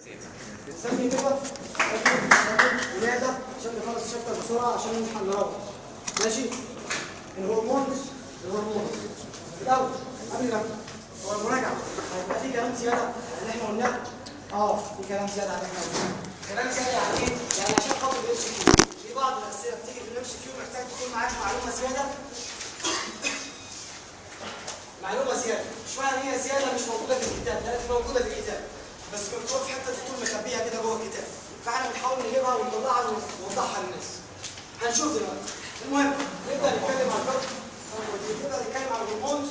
سمي كده ولادة عشان نخلص الشابتر بسرعة عشان نلحق نروح ماشي الهرمونز الهرمونز الأول قبل ما هو المراجعة هيبقى في كلام زيادة عن اللي احنا قلناه اه في كلام زيادة عن اللي احنا قلناه كلام زيادة يعني ايه؟ يعني عشان خاطر الام سي كيو في بعض الأسئلة بتيجي في الام سي كيو محتاج تكون معاك معلومة زيادة معلومة زيادة مش معنى ان هي زيادة مش موجودة في الكتاب لا دي موجودة في الكتاب بس مكتوب في حتة تكون مخبيها كده جوه الكتاب فاحنا بنحاول نجيبها ونطلعها ونوضحها للناس هنشوف دلوقتي المهم نبدأ نتكلم عن الفرق نبدأ نتكلم عن الهرمونز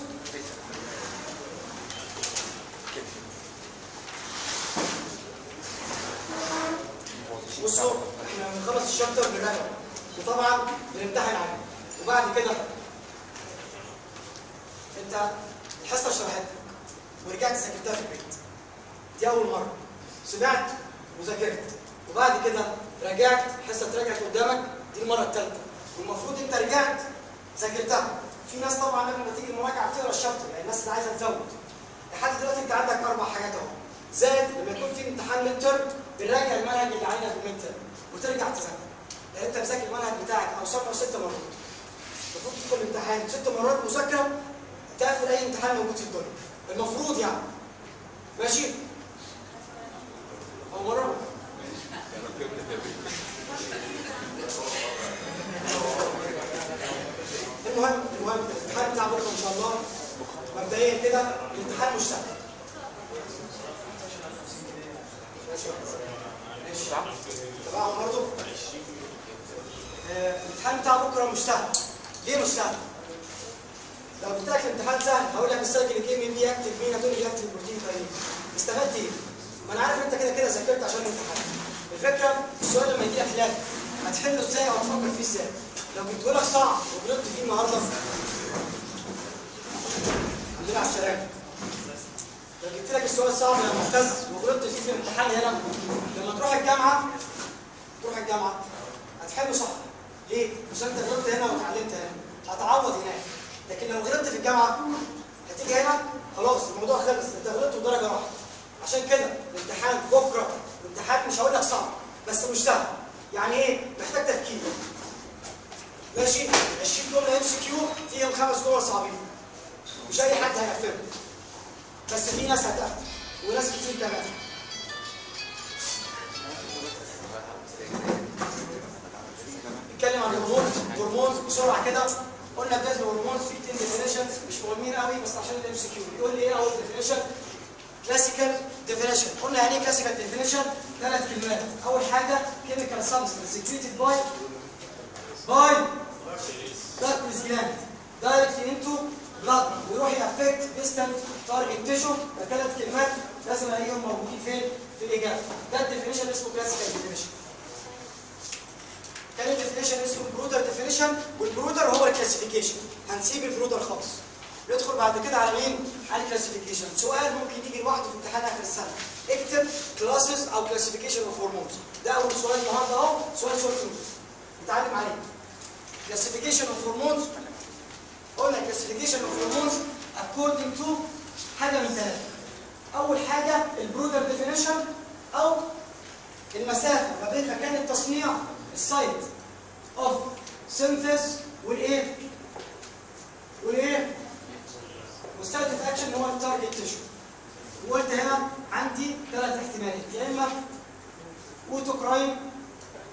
بصوا احنا بنخلص الشابتر بنراجع وطبعا بنمتحن عليه وبعد كده انت الحصه شرحتك ورجعت ذاكرتها في البيت دي اول مره سمعت وذاكرت وبعد كده رجعت الحصه اترجعت قدامك دي المره الثالثه والمفروض انت رجعت ذاكرتها في ناس طبعا قبل ما تيجي المراجعه بتقرا الشابتر يعني الناس اللي عايزه تزود لحد دلوقتي انت عندك اربع حاجات اهو زائد لما يكون في امتحان ميد ترم بنراجع المنهج اللي علينا في الميد ترم وترجع تذاكر لان انت مذاكر المنهج بتاعك او سبع ست مرات المفروض تدخل الامتحان ست مرات مذاكره تقفل اي امتحان موجود في الدنيا المفروض يعني ماشي او مره المهم المهم الامتحان بتاع بكره ان شاء الله مبدئيا كده الامتحان مش سهل ماشي ماشي تبعهم برضه آه، الامتحان بتاع بكره مش سهل ليه مش سهل؟ لو قلت لك الامتحان سهل هقول لك السايكل كيمي دي اكتب مين هتقول لي اكتب بروتين تاني استفدت ايه؟ ما انا عارف انت كده كده ذاكرت عشان الامتحان الفكره السؤال لما يجي لك لازم هتحله ازاي او هتفكر فيه ازاي لو جبته لك صعب وغلطت فيه النهارده عندنا على الشراكه لو جبت لك السؤال صعب يا معتز وغلطت فيه في الامتحان هنا لما تروح الجامعه تروح الجامعه هتحله صح ليه؟ عشان انت غلطت هنا واتعلمت هنا هتعوض هناك لكن لو غلطت في الجامعه هتيجي هنا خلاص الموضوع خلص انت غلطت ودرجه واحده عشان كده الامتحان بكره الامتحان مش هقول لك صعب بس مش سهل يعني ايه محتاج تفكير ماشي 20 جمله ام سي كيو فيهم خمس جمل صعبين مش اي حد هيقفلهم بس في ناس هتقفل وناس كتير كمان نتكلم عن الهرمونز الهرمونز بسرعه كده قلنا بدايه الهرمونز في 10 ديفينيشنز مش مهمين قوي بس عشان الام سي كيو يقول لي ايه اول ديفينيشن كلاسيكال ديفينيشن قلنا يعني ايه كلاسيكال ديفينيشن ثلاث كلمات اول حاجه كيميكال سبستنس سكريتد باي باي داركنس جلاند دايركتلي انتو بلاد ويروح يافكت ديستنت تارجت تيشو ثلاث كلمات لازم الاقيهم موجودين فين في الاجابه ده الديفينيشن اسمه كلاسيكال ديفينيشن تاني ديفينيشن اسمه برودر ديفينيشن والبرودر هو الكلاسيفيكيشن هنسيب البرودر خالص ندخل بعد كده على مين؟ على الكلاسيفيكيشن سؤال ممكن يجي لوحده في امتحان اخر السنه اكتب كلاسز او كلاسيفيكيشن اوف هرمونز ده اول سؤال النهارده اهو سؤال شورت نوت نتعلم عليه كلاسيفيكيشن اوف هرمونز قلنا كلاسيفيكيشن اوف هرمونز according to حاجه من ثلاثه اول حاجه البرودر ديفينيشن او المسافه ما بين مكان التصنيع السايت اوف سينثيس والايه والايه والسايت اوف اكشن هو التارجت تيشو وقلت هنا عندي ثلاث احتمالات يا اما اوتوكراين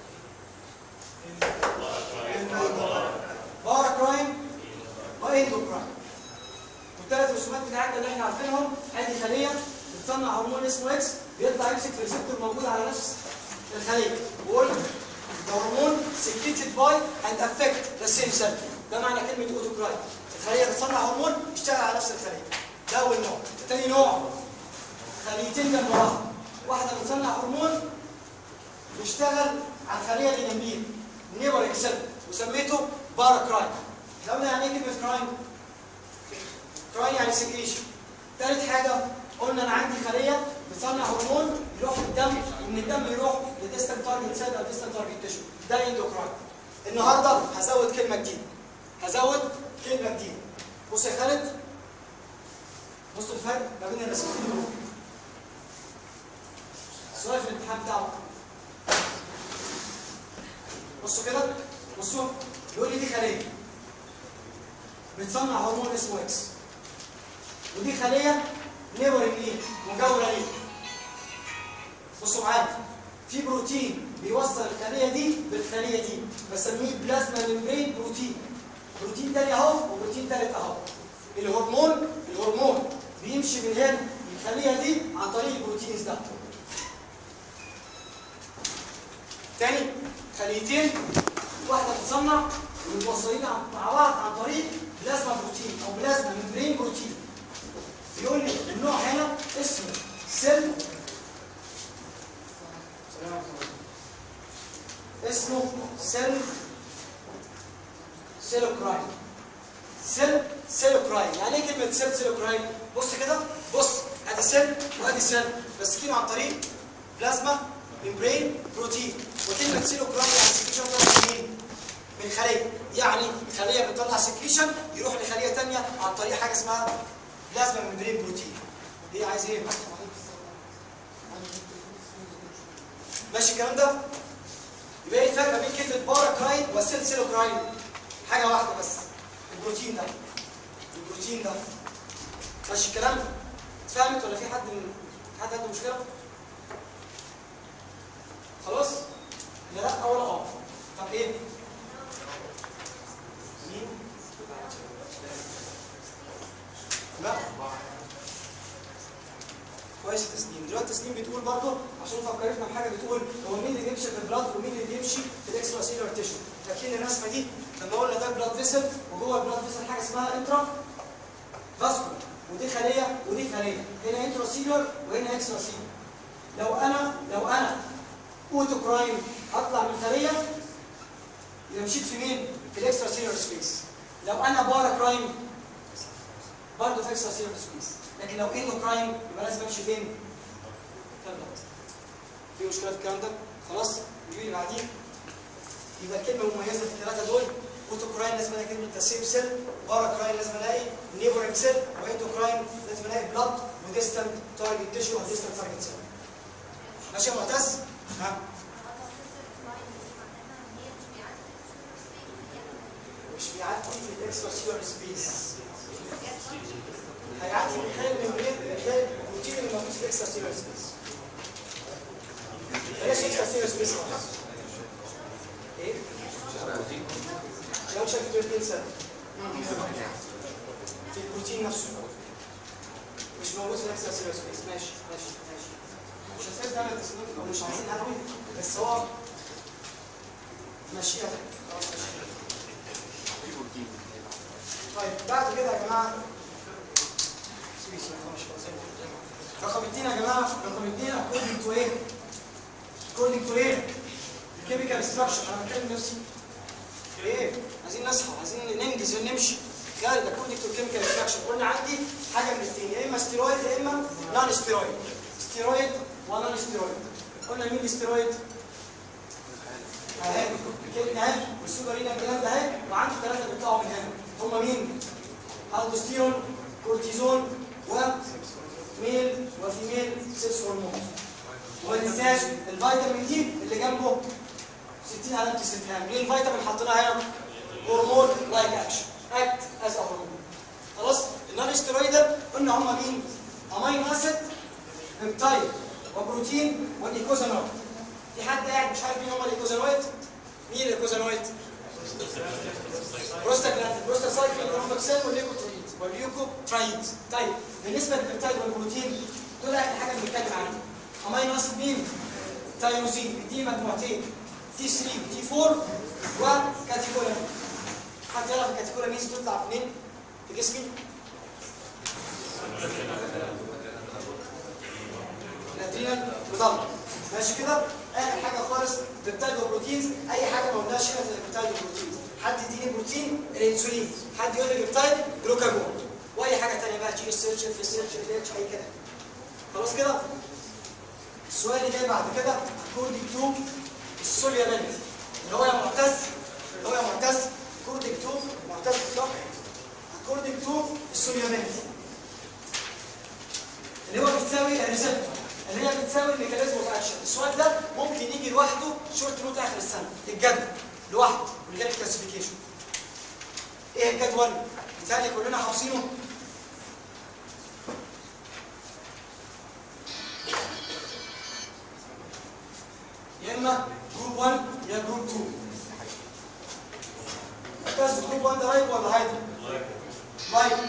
باراكراين واندوكراين والثلاث رسومات بتاعتنا اللي احنا عارفينهم ادي خليه بتصنع هرمون اسمه اكس بيطلع يمسك في ريسبتور موجود على نفس الخليه وقلت the hormone secreted by and affect the same cell ده معنى كلمة اوتوكراين الخلية بتصنع هرمون يشتغل على نفس الخلية ده أول نوع تاني نوع خليتين جنب بعض واحدة بتصنع هرمون يشتغل على الخلية اللي جنبيه نيبر اكسل وسميته باراكراين احنا قلنا يعني ايه كلمة كراين؟ كراين يعني سكريشن تالت حاجة قلنا أنا عندي خلية بتصنع هرمون يروح الدم ومن الدم يروح لديستنت تارجت سيل او ديستنت تارجت تيشو ده اندوكراين النهارده هزود كلمه جديده هزود كلمه جديده بص يا خالد بصوا الفرق ما بين الرسمتين دول السؤال في الامتحان بتاعه بصوا كده بصوا بيقول لي دي خليه بتصنع هرمون اسمه اكس ودي خليه نيبرنج ليه مجاوره ليه بصوا معايا في بروتين بيوصل الخليه دي بالخليه دي بسميه بلازما ممبرين بروتين بروتين تاني اهو وبروتين تالت اهو الهرمون الهرمون بيمشي من هنا من الخليه دي عن طريق البروتينز ده تاني خليتين واحده بتصنع ومتوصلين مع بعض عن طريق بلازما بروتين او بلازما ممبرين بروتين بيقول لي النوع هنا اسمه سيل اسمه سيل سيلوكراين سيل سيلوكراين يعني ايه كلمه سيل سيلوكراين بص كده بص ادي سيل وادي سيل بس كده عن طريق بلازما ممبرين بروتين وكلمه سيلوكراين يعني سكريشن طالع منين من خليه يعني خليه بتطلع سكريشن يروح لخليه ثانيه عن طريق حاجه اسمها بلازما ممبرين بروتين ايه عايز ايه ماشي الكلام ده يبقى ايه الفرق بين كلمه باراكراين وسيل سيلوكراين حاجه واحده بس البروتين ده البروتين ده ماشي الكلام اتفهمت ولا في حد من حد عنده مشكله خلاص لا لا ولا اه طب ايه مين لا كويس تسنيم دلوقتي تسنيم بتقول برضه عشان فكرتنا بحاجه بتقول هو مين اللي بيمشي في البلاد ومين اللي بيمشي في الاكسترا سيلر تيشو فاكرين الرسمه دي لما قلنا ده بلاد فيسل وجوه البلاد فيسل حاجه اسمها انترا فاسكولار ودي خليه ودي خليه هنا انترا سيلر وهنا اكسترا سيلر لو انا لو انا اوتوكراين اطلع من خليه يبقى مشيت في مين؟ في الاكسترا سيلر سبيس لو انا بارا كرايم برضه في اكسترا سيلر سبيس لكن لو اندوكراين يبقى لازم امشي فين؟ في البلد في مشكله في الكلام ده؟ خلاص؟ يجي لي بعديه يبقى الكلمه المميزه في الثلاثه دول اوتوكراين لازم الاقي كلمه تسيب سيل باراكراين لازم الاقي نيبورنج سيل واندوكراين لازم الاقي بلاد وديستنت تارجت تيشو وديستنت تارجت سيل ماشي يا معتز؟ ها؟ مش بيعدي في الاكسترا سيلر سبيس هيعدي من خلال الممبرين من خلال البروتين اللي موجود في الاكسترا سيلر سبيس بلاش اكسترا سيلر سبيس خالص ايه؟ لو شكل بروتين سيل في البروتين نفسه مش موجود في الاكسترا سيلر سبيس ماشي ماشي ماشي مش هسيب ده او مش عايزين قوي بس هو ماشيها خلاص ماشي طيب بعد كده يا جماعه رقم اثنين يا جماعه رقم اثنين اكوردنج تو ايه؟ اكوردنج تو ايه؟ الكيميكال ستراكشر انا بتكلم نفسي ايه؟ عايزين نصحى عايزين ننجز ونمشي قال اكوردنج تو الكيميكال ستراكشر قلنا عندي حاجه من الاثنين يا اما ستيرويد يا اما نون ستيرويد ستيرويد ونون ستيرويد قلنا مين الستيرويد؟ اهي الكلمه اهي والسوبرينا الكلام ده اهي وعنده ثلاثه بيطلعوا من هنا هم مين؟ الدوستيرون كورتيزون وميل وفيميل سكس هرمون وما تنساش الفيتامين دي اللي جنبه 60 علامه استفهام ليه الفيتامين حطيناها هنا؟ هرمون لايك اكشن اكت از ا هرمون خلاص النون ستيرويدال قلنا هم مين؟ امينو اسيد بيبتايد وبروتين والايكوزانويد في حد قاعد مش عارف مين هم الايكوزانويد؟ مين الايكوزانويد؟ بروستاجلاند بروستاسايكلين كروماكسين والليكوتريد والليوكوترايد طيب بالنسبه للبيبتايد والبروتين دول اخر حاجه بنتكلم عنها امينو اسيد مين؟ تايروزين دي مجموعتين تي 3 وتي 4 وكاتيكولامين حد يعرف الكاتيكولامين بتطلع منين في جسمي؟ الادرينال مضلع ماشي كده؟ اخر حاجه خالص بيبتايد وبروتينز اي حاجه ما قلناش هنا في البيبتايد والبروتينز حد يديني بروتين الانسولين حد يقول لي بيبتايد جلوكاجون واي حاجه ثانيه بقى جي اس اتش اف اس اتش ال اتش اي كده خلاص كده السؤال اللي جاي بعد كده كودينج تو السوليابيلتي اللي هو يا معتز اللي هو يا معتز كودينج تو معتز صح كودينج تو السوليابيلتي اللي هو بتساوي الريسبتور اللي هي بتساوي الميكانيزم اوف اكشن السؤال ده ممكن يجي لوحده شورت نوت اخر السنه الجدول لوحده من غير الكلاسيفيكيشن ايه الجدول؟ مثالي كلنا حافظينه يا اما جروب 1 يا جروب 2 بس جروب 1 ده لايف ولا هايدرو؟ لايف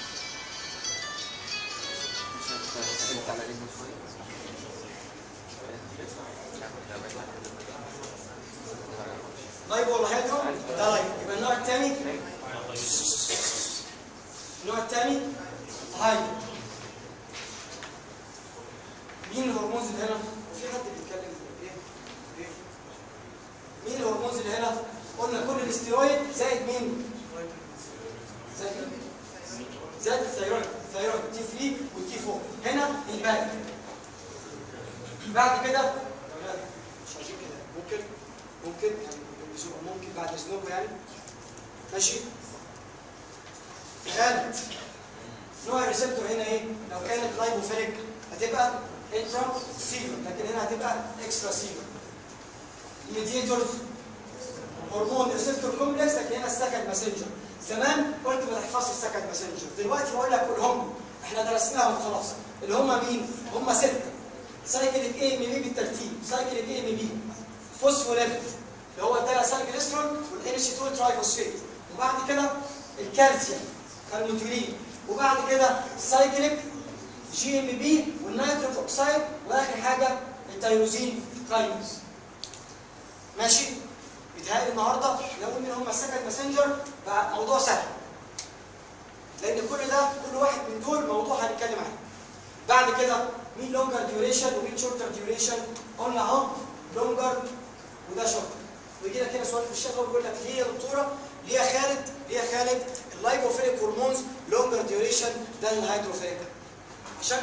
لايف ولا هيدرو؟ ده لايف يبقى النوع الثاني النوع الثاني هايدرو مين الهرمونز اللي هنا؟ في حد بيتكلم ايه؟ ايه؟ مين الهرمونز اللي هنا؟ قلنا كل الاستيرويد زائد مين؟ زائد مين؟ زائد الثيرويد الثيرويد تي 3 والتي 4 هنا الباقي بعد كده أولاد، مش عايزين كده ممكن ممكن يعني بزوق ممكن بعد اذنكم يعني ماشي خالد نوع الريسبتور هنا ايه؟ لو كانت لايبوفيليك هتبقى انترا سيلر لكن هنا هتبقى اكسترا سيلر الميديتورز هرمون ريسبتور كومبلكس لكن هنا السكند ماسنجر زمان قلت ما تحفظش السكند ماسنجر دلوقتي بقول لك قولهم احنا درسناهم خلاص اللي هم مين؟ هم سته سايكليك اي ام بي بالترتيب سايكليك اي ام بي فوسفوليبيد اللي هو الدايا سايكليسترول والان سي 2 ترايفوسفيت وبعد كده الكالسيوم كالموتولين وبعد كده سايكليك جي ام بي والنيتروك اوكسايد واخر حاجه التيروزين كاينز ماشي بيتهيألي النهارده لو مين هم السكند ماسنجر بقى موضوع سهل لان كل ده كل واحد من دول موضوع هنتكلم عنه بعد كده مين لونجر ديوريشن ومين شورتر ديوريشن قلنا اهو لونجر وده شورتر ويجي لك هنا سؤال في الشفوي بيقول لك ليه يا دكتوره ليه يا خالد ليه يا خالد اللايبوفيليك هرمونز لونجر ديوريشن ده الهيدروفيليك عشان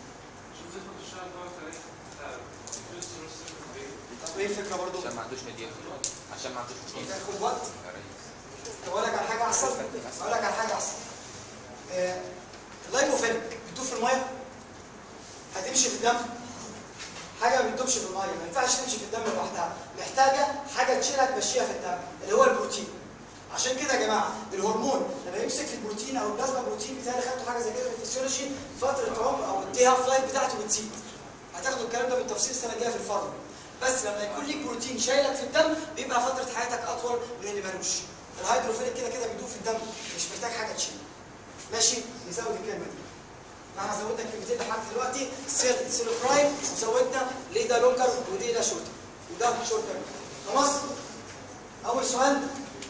طب ايه الفكره برضو؟ عشان ما عندوش مدير عشان ما عندوش مدير تاخد وقت يا ريس طب اقول لك على حاجه احسن اقول لك على حاجه احسن آه، اللايبوفيليك بتدوب في الميه هتمشي في الدم حاجه ما بتدوبش في الميه ما ينفعش تمشي في الدم لوحدها محتاجه حاجه تشيلها تمشيها في الدم اللي هو البروتين عشان كده يا جماعه الهرمون لما يمسك في البروتين او البلازما بروتين بتاعي خدتوا حاجه زي كده في الفسيولوجي فتره عمر او الدي هاف لايف بتاعته بتزيد هتاخدوا الكلام ده بالتفصيل السنه الجايه في الفرد بس لما يكون ليك بروتين شايلك في الدم بيبقى فتره حياتك اطول من اللي مالوش الهيدروفيليك كده كده بيدوب في الدم مش محتاج حاجه تشيل ماشي نزود الكلمه دي احنا زودنا كلمتين لحد دلوقتي سيل سيلوكرايم وزودنا ليه ده لونجر ودي ده شورتر وده شورتر خلاص اول سؤال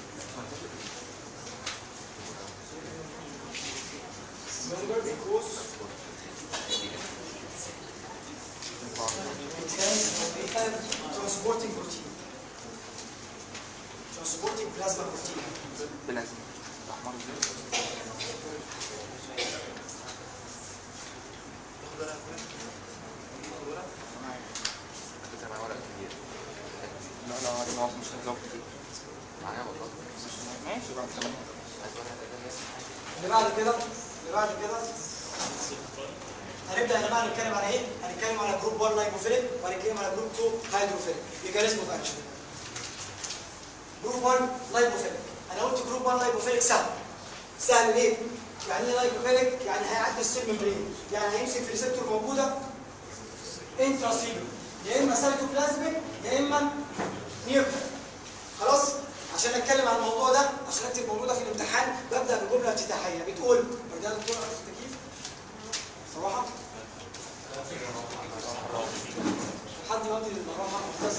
longer because it has we have transporting protein transporting plasma protein بلازما احمر كنت معايا ورق كبير لا لا انا مش هزود كتير معايا والله ماشي بقى تمام عايز ورق ده اللي بعد كده اللي بعد كده هنبدا يا جماعه نتكلم على ايه؟ هنتكلم على جروب 1 لايبوفيليك وهنتكلم على جروب 2 هيدروفيليك ميكانيزم اوف اكشن جروب 1 لايبوفيليك انا قلت جروب 1 لايبوفيليك سهل سهل ليه؟ يعني ايه لايبوفيليك؟ يعني هيعدي السيل ممبرين يعني هيمسك في ريسبتور موجوده انتراسيلولر يا اما سايتوبلازميك يا اما نيوكلير خلاص عشان اتكلم عن الموضوع ده عشان اكتب موجوده في الامتحان ببدا بجمله افتتاحيه بتقول ده يا دكتور عارف التكييف صراحه حد يودي للمروحه بس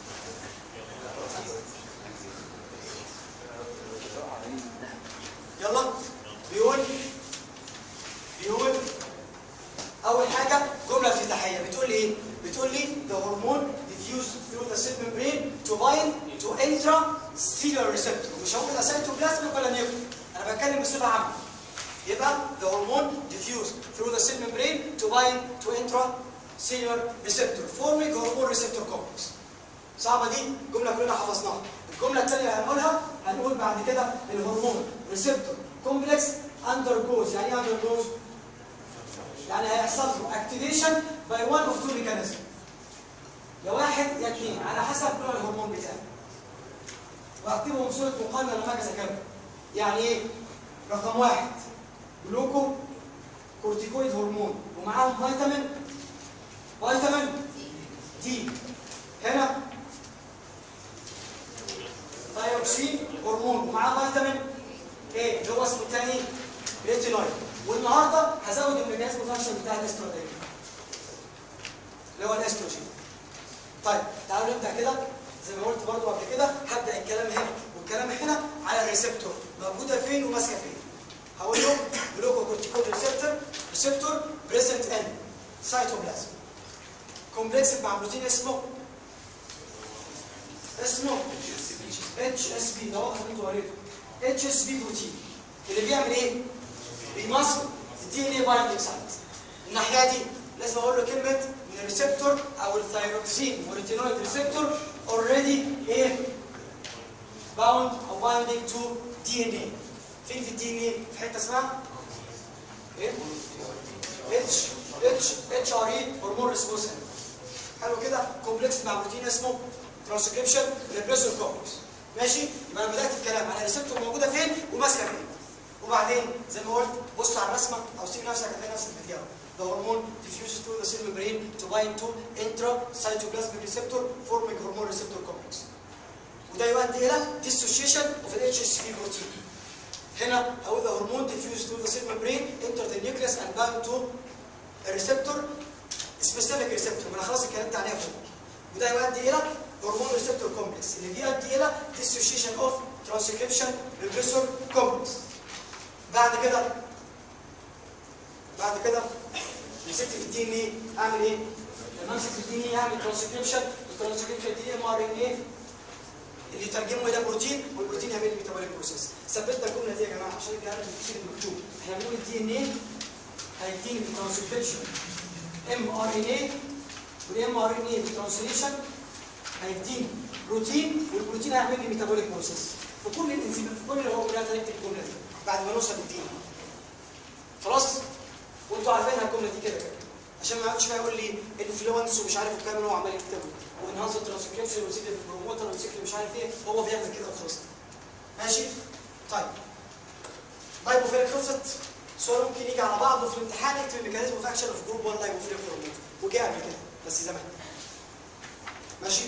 يلا بيقول بيقول اول حاجه جمله افتتاحيه بتقول لي ايه بتقول لي the hormone diffused through the cell membrane to bind to intracellular receptor مش هقول ده سيتوبلازميك ولا نيوكلير انا بتكلم بصفه عامه يبقى the hormone diffused through the cell membrane to bind to intracellular receptor forming hormone receptor complex صعبه دي جمله كلنا حفظناها الجمله الثانيه اللي هنقولها هنقول بعد كده الهرمون ريسبتور كومبلكس undergoes يعني ايه undergoes يعني هيحصل له اكتيفيشن باي وان اوف تو ميكانيزم يا واحد يا اثنين على حسب نوع الهرمون بتاعي واكتبهم صوره مقارنه لما اجي اذاكرهم يعني ايه رقم واحد جلوكو كورتيكويد هرمون ومعاهم فيتامين فيتامين دي هنا ثايروكسين هرمون ومعاه فيتامين ايه اللي هو اسمه الثاني ريتينويد والنهارده هزود الميكانيزم فانكشن بتاع الاستروجين اللي هو الاستروجين طيب تعالوا نبدا كده زي ما قلت برضو قبل كده هبدا الكلام هنا والكلام هنا على الريسبتور موجوده فين وماسكه فين هقول لهم جلوكوكورتيكويد ريسبتور ريسبتور بريزنت ان سايتوبلازم كومبلكس مع بروتين اسمه اسمه اتش اس بي ده واضح ان انتوا قريتوا اتش اس بي بروتين اللي بيعمل ايه؟ بيمصر الدي ان اي بايندنج سايت الناحيه دي لازم اقول له كلمه ان الريسبتور او الثايروكسين والريتينويد ريسبتور اوريدي ايه؟ باوند او بايندنج تو دي ان اي فين في الدي ان اي؟ في حته اسمها ايه؟ اتش اتش اتش ار اي هرمون ريسبونس حلو كده كومبلكس مع بروتين اسمه ترانسكريبشن ريبريسور كومبلكس ماشي يبقى انا بدات الكلام على ريسبتور موجوده فين وماسكه فين وبعدين زي ما قلت بص على الرسمه او سيب نفسك هتلاقي نفسك بتجاوب The hormone diffuses through the cell membrane to bind to intracytoplasmic receptor forming hormone receptor complex. وده يؤدي الى dissociation of the HSP protein. هنا how the hormone diffuses through the cell membrane enter the nucleus and bind to a receptor specific receptor. ما انا خلاص اتكلمت عليها فوق. وده يؤدي الى هرمون ريسبتور كومبلكس اللي بيؤدي الى dissociation of transcription repressor complex. بعد كده بعد كده مسكت في الدي ان ايه اعمل ايه؟ لما امسك في الدي ان ايه اعمل ترانسكريبشن الترانسكريبشن دي ام ار ان ايه اللي يترجمه الى بروتين والبروتين يعمل لي ميتابوليك بروسيس ثبتنا الجمله دي يا جماعه عشان الكلام اللي كتير مكتوب احنا بنقول الدي ان ايه هيديني بالترانسكريبشن ام ار ان ايه والام ار ان ايه بالترانسليشن هيديني بروتين والبروتين هيعمل لي ميتابوليك بروسيس في كل الانزيمات في كل الهرمونات هنكتب الجمله دي بعد ما نوصل للدي خلاص وانتوا عارفينها الجمله دي كده كده عشان ما يقعدش بقى يقول لي انفلونس ومش عارف الكلام اللي هو عمال يكتبه وانهانس ترانسكريبشن وسيكل بروموتر وسيكل مش عارف ايه هو بيعمل كده وخلاص ماشي طيب لايبوفيليك خلصت سؤال ممكن يجي على بعضه في الامتحان يكتب الميكانيزم اوف اكشن اوف جروب 1 لايبوفيليك بروموتر وجه قبل كده بس زمان ماشي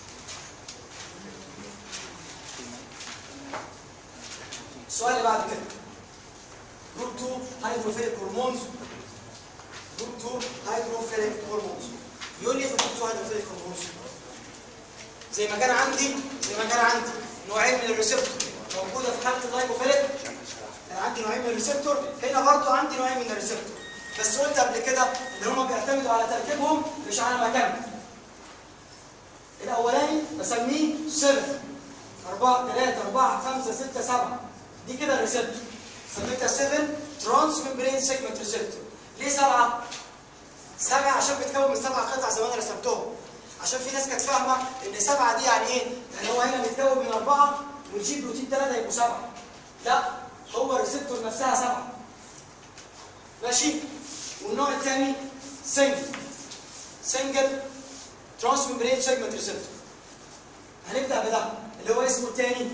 السؤال اللي بعد كده جروب 2 هيدروفيليك هرمونز جروب 2 هيدروفيليك هرمونز يقول لي في جروب 2 هيدروفيليك هرمونز زي ما كان عندي زي ما كان عندي نوعين من الريسبتور موجوده في حاله اللايبوفيليك كان عندي نوعين من الريسبتور هنا برضو عندي نوعين من الريسبتور بس قلت قبل كده ان هم بيعتمدوا على تركيبهم مش على مكانهم الاولاني بسميه سيرف 4 3 4 5 6 7 دي كده الريسبتور سميتها 7 ترانس ممبرين سيجمنت ريسبتور ليه سبعه؟ سبعه عشان بتكون من سبع قطع زي ما انا رسمتهم عشان في ناس كانت فاهمه ان سبعه دي يعني ايه؟ يعني هو هنا بيتكون من اربعه والجي بروتين ثلاثه يبقوا سبعه لا هو الريسبتور نفسها سبعه ماشي؟ والنوع الثاني سنجل سنجل ترانس ممبرين سيجمنت ريسبتور هنبدا بده اللي هو اسمه الثاني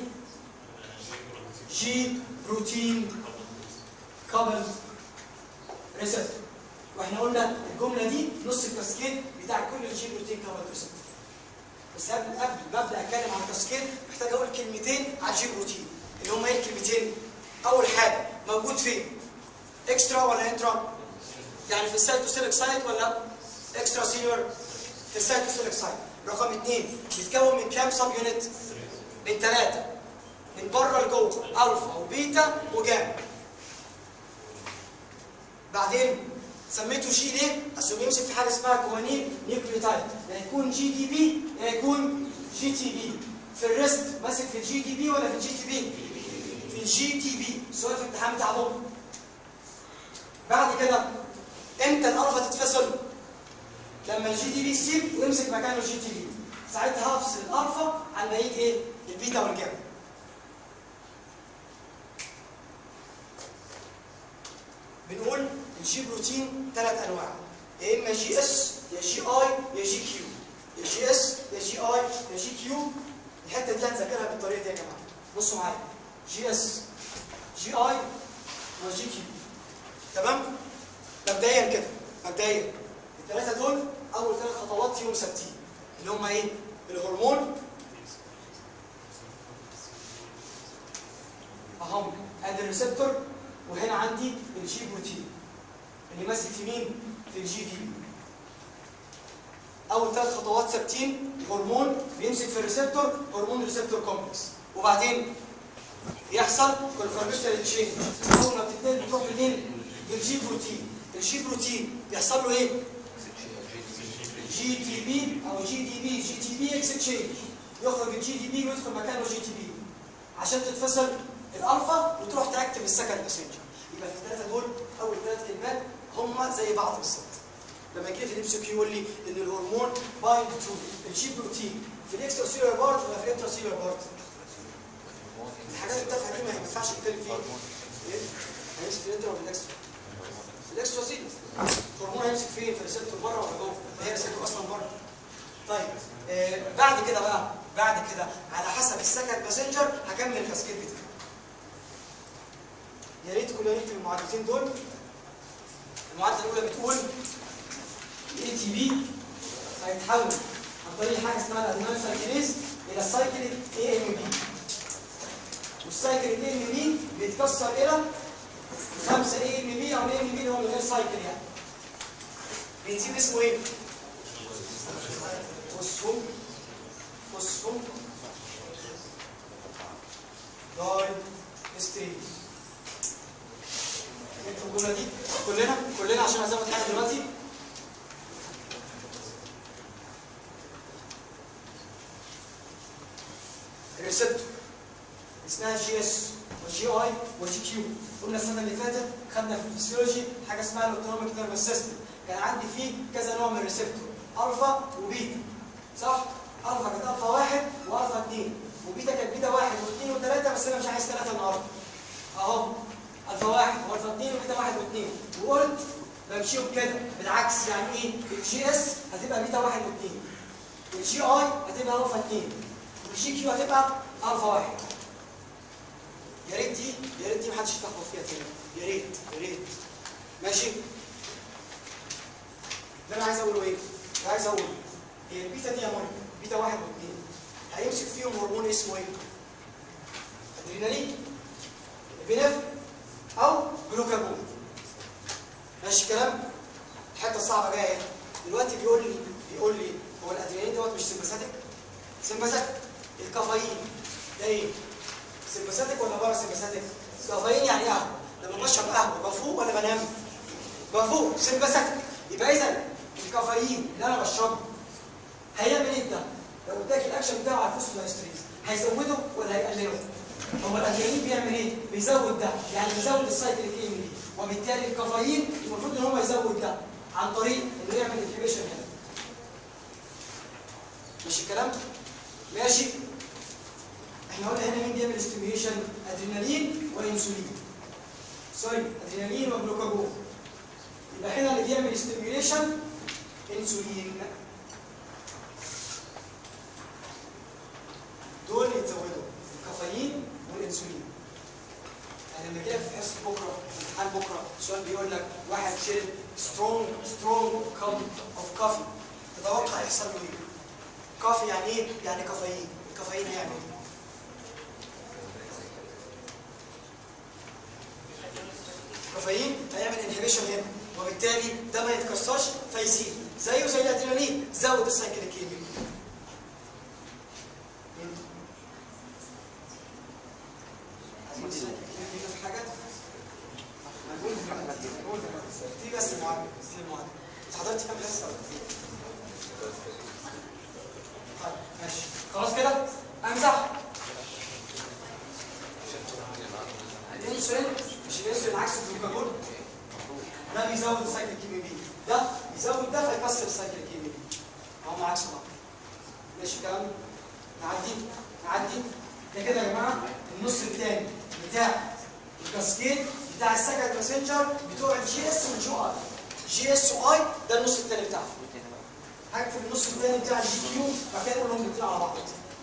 جي بروتين كابل ريسبتور واحنا قلنا الجمله دي نص الكاسكيد بتاع كل الجي بروتين كابل ريسبتور بس قبل قبل ما ابدا اتكلم عن الكاسكيد محتاج اقول كلمتين على الجي بروتين اللي هم ايه الكلمتين اول حاجه موجود فين اكسترا ولا انترا يعني في السيتوسيليك سايت ولا اكسترا سيلور في السيتوسيليك سايت رقم اثنين بيتكون من كام سب يونت من ثلاثه من بره لجوه الفا وبيتا وجاما بعدين سميته جي ليه؟ اصل بيمسك في حاجه اسمها جوانين نيوكليوتايد يا يكون جي دي بي يا يكون جي تي بي في الريست ماسك في الجي دي بي ولا في الجي تي بي؟ في الجي تي بي سؤال في الامتحان بتاع بكره بعد كده امتى الالفا تتفصل؟ لما الجي تي بي يسيب ويمسك مكانه الجي تي بي ساعتها هفصل الالفا عن بقيه ايه؟ البيتا والجاما بنقول الجي بروتين ثلاث انواع يا اما جي اس يا جي اي يا جي كيو يا جي اس يا جي اي يا جي كيو الحته دي هنذاكرها بالطريقه دي يا جماعه بصوا معايا جي اس جي اي وجي كيو تمام مبدئيا كده مبدئيا الثلاثه دول اول ثلاث خطوات فيهم ثابتين اللي هم ايه الهرمون اهم ادي الريسبتور وهنا عندي الجي بروتين اللي ماسك في مين في الجي دي اول ثلاث خطوات ثابتين الهرمون بيمسك في الريسبتور هرمون ريسبتور كومبلكس وبعدين يحصل كونفورميشن تشينج اول ما بتبتدي بتروح لمين للجي بروتين الجي بروتين بيحصل له ايه جي تي بي او جي دي بي جي تي بي اكسشينج يخرج الجي دي بي ويدخل مكانه جي تي بي عشان تتفصل الالفا وتروح تاكتف السكند باسنجر يبقى في الثلاثه دول اول ثلاث كلمات هم زي بعض بالظبط لما جه في الام سي كيو يقول لي ان الهرمون بايند تو الجي بروتين في الاكسترا سيلولار بارت ولا في الانترا سيلولار بارت الحاجات التافهه دي ما ينفعش نتكلم فيها ايه هيمسك في الانترا ولا في الاكسترا في الاكسترا سيلولار الهرمون هيمسك فين في الريسبتور بره ولا جوه هي ريسبتور اصلا بره طيب آه بعد كده بقى بعد كده على حسب السكند باسنجر هكمل الكاسكيد بتاعي يا ريت كلنا نكتب المعادلتين دول المعادله الاولى بتقول اي تي بي هيتحول عن طريق حاجه اسمها الادينال سايكليز الى السايكل اي ام بي والسايكل اي ام بي بيتكسر الى 5 اي ام بي او اي ام بي اللي هو من غير سايكل يعني بنزين اسمه ايه؟ فوسفو فوسفو داي ستريز انتوا الجمله دي كلنا كلنا عشان هزود حاجه دلوقتي الريسبتور اسمها جي اس وجي اي وجي كيو قلنا السنه اللي فاتت خدنا في الفسيولوجي حاجه اسمها الاوتونوميك نيرفس سيستم كان عندي فيه كذا نوع من الريسبتور الفا وبيتا صح الفا كانت الفا واحد والفا اثنين وبيتا كانت بيتا واحد واثنين وثلاثه بس انا مش عايز ثلاثه النهارده اهو الفا واحد والفا اثنين وبيتا واحد واثنين وقلت بمشيهم كده بالعكس يعني ايه الجي اس هتبقى بيتا واحد واثنين والجي اي هتبقى الفا اثنين والجي كيو هتبقى الفا واحد يا ريت دي يا ريت دي محدش يتلخبط فيها تاني يا ريت يا ريت ماشي ده انا عايز اقوله ايه؟ ده عايز اقول هي البيتا دي يا مريم بيتا واحد واثنين هيمسك فيهم هرمون اسمه ايه؟ ادرينالين بنف او جلوكاجون ماشي الكلام؟ الحته الصعبه جايه اهي دلوقتي بيقول لي بيقول لي هو الادرينالين دوت مش سمباثيك؟ سمباثيك الكافيين ده ايه؟ سمباثيك ولا بارا سمباثيك؟ كافيين يعني قهوه لما بشرب قهوه بفوق ولا بنام؟ بفوق سمباثيك يبقى اذا الكافيين اللي انا بشربه هيعمل ايه ده؟ لو اداك الاكشن بتاعه على الفوسفودايستريز هيزوده ولا هيقلله؟ هو الادرينالين بيعمل ايه؟ بيزود ده يعني بيزود السايكل الكيميائي وبالتالي الكافيين المفروض ان هو يزود ده عن طريق انه يعمل انهبيشن هنا ماشي الكلام؟ ماشي احنا قلنا هنا مين بيعمل ستيميوليشن؟ ادرينالين وانسولين سوري ادرينالين وجلوكاجون يبقى هنا اللي بيعمل ستيميوليشن انسولين دول يتزودوا الكافيين والانسولين يعني لما جاي في حصه بكره في امتحان بكره السؤال بيقول لك واحد شرب سترونج سترونج كاب اوف كافي تتوقع يحصل له ايه؟ كافي يعني ايه؟ يعني كافيين الكافيين هيعمل ايه؟ الكافيين هيعمل انهبيشن هنا وبالتالي ده ما يتكسرش فيزيد زيه زي الادرينالين زود السايكل الكيميائي عايزين السايكل الكيميائي في حاجه هنقول دي بس المعادله دي المعادله انت حضرتي كام حصه طيب ماشي خلاص كده امسح الانسولين مش الانسولين عكس الجلوكاجون ده بيزود السايكل الكيميائي ده يزود ده فيكسر السايكل الكيميائي هم عكس بعض ماشي الكلام نعدي نعدي ده كده يا جماعه النص الثاني بتاع الكاسكيد بتاع السكند ماسنجر بتوع الجي اس والجي اي جي اس واي ده النص الثاني بتاعه وايه تاني بقى؟ هكتب النص الثاني بتاع الجي كيو بعد كده اقول لهم الاثنين على بعض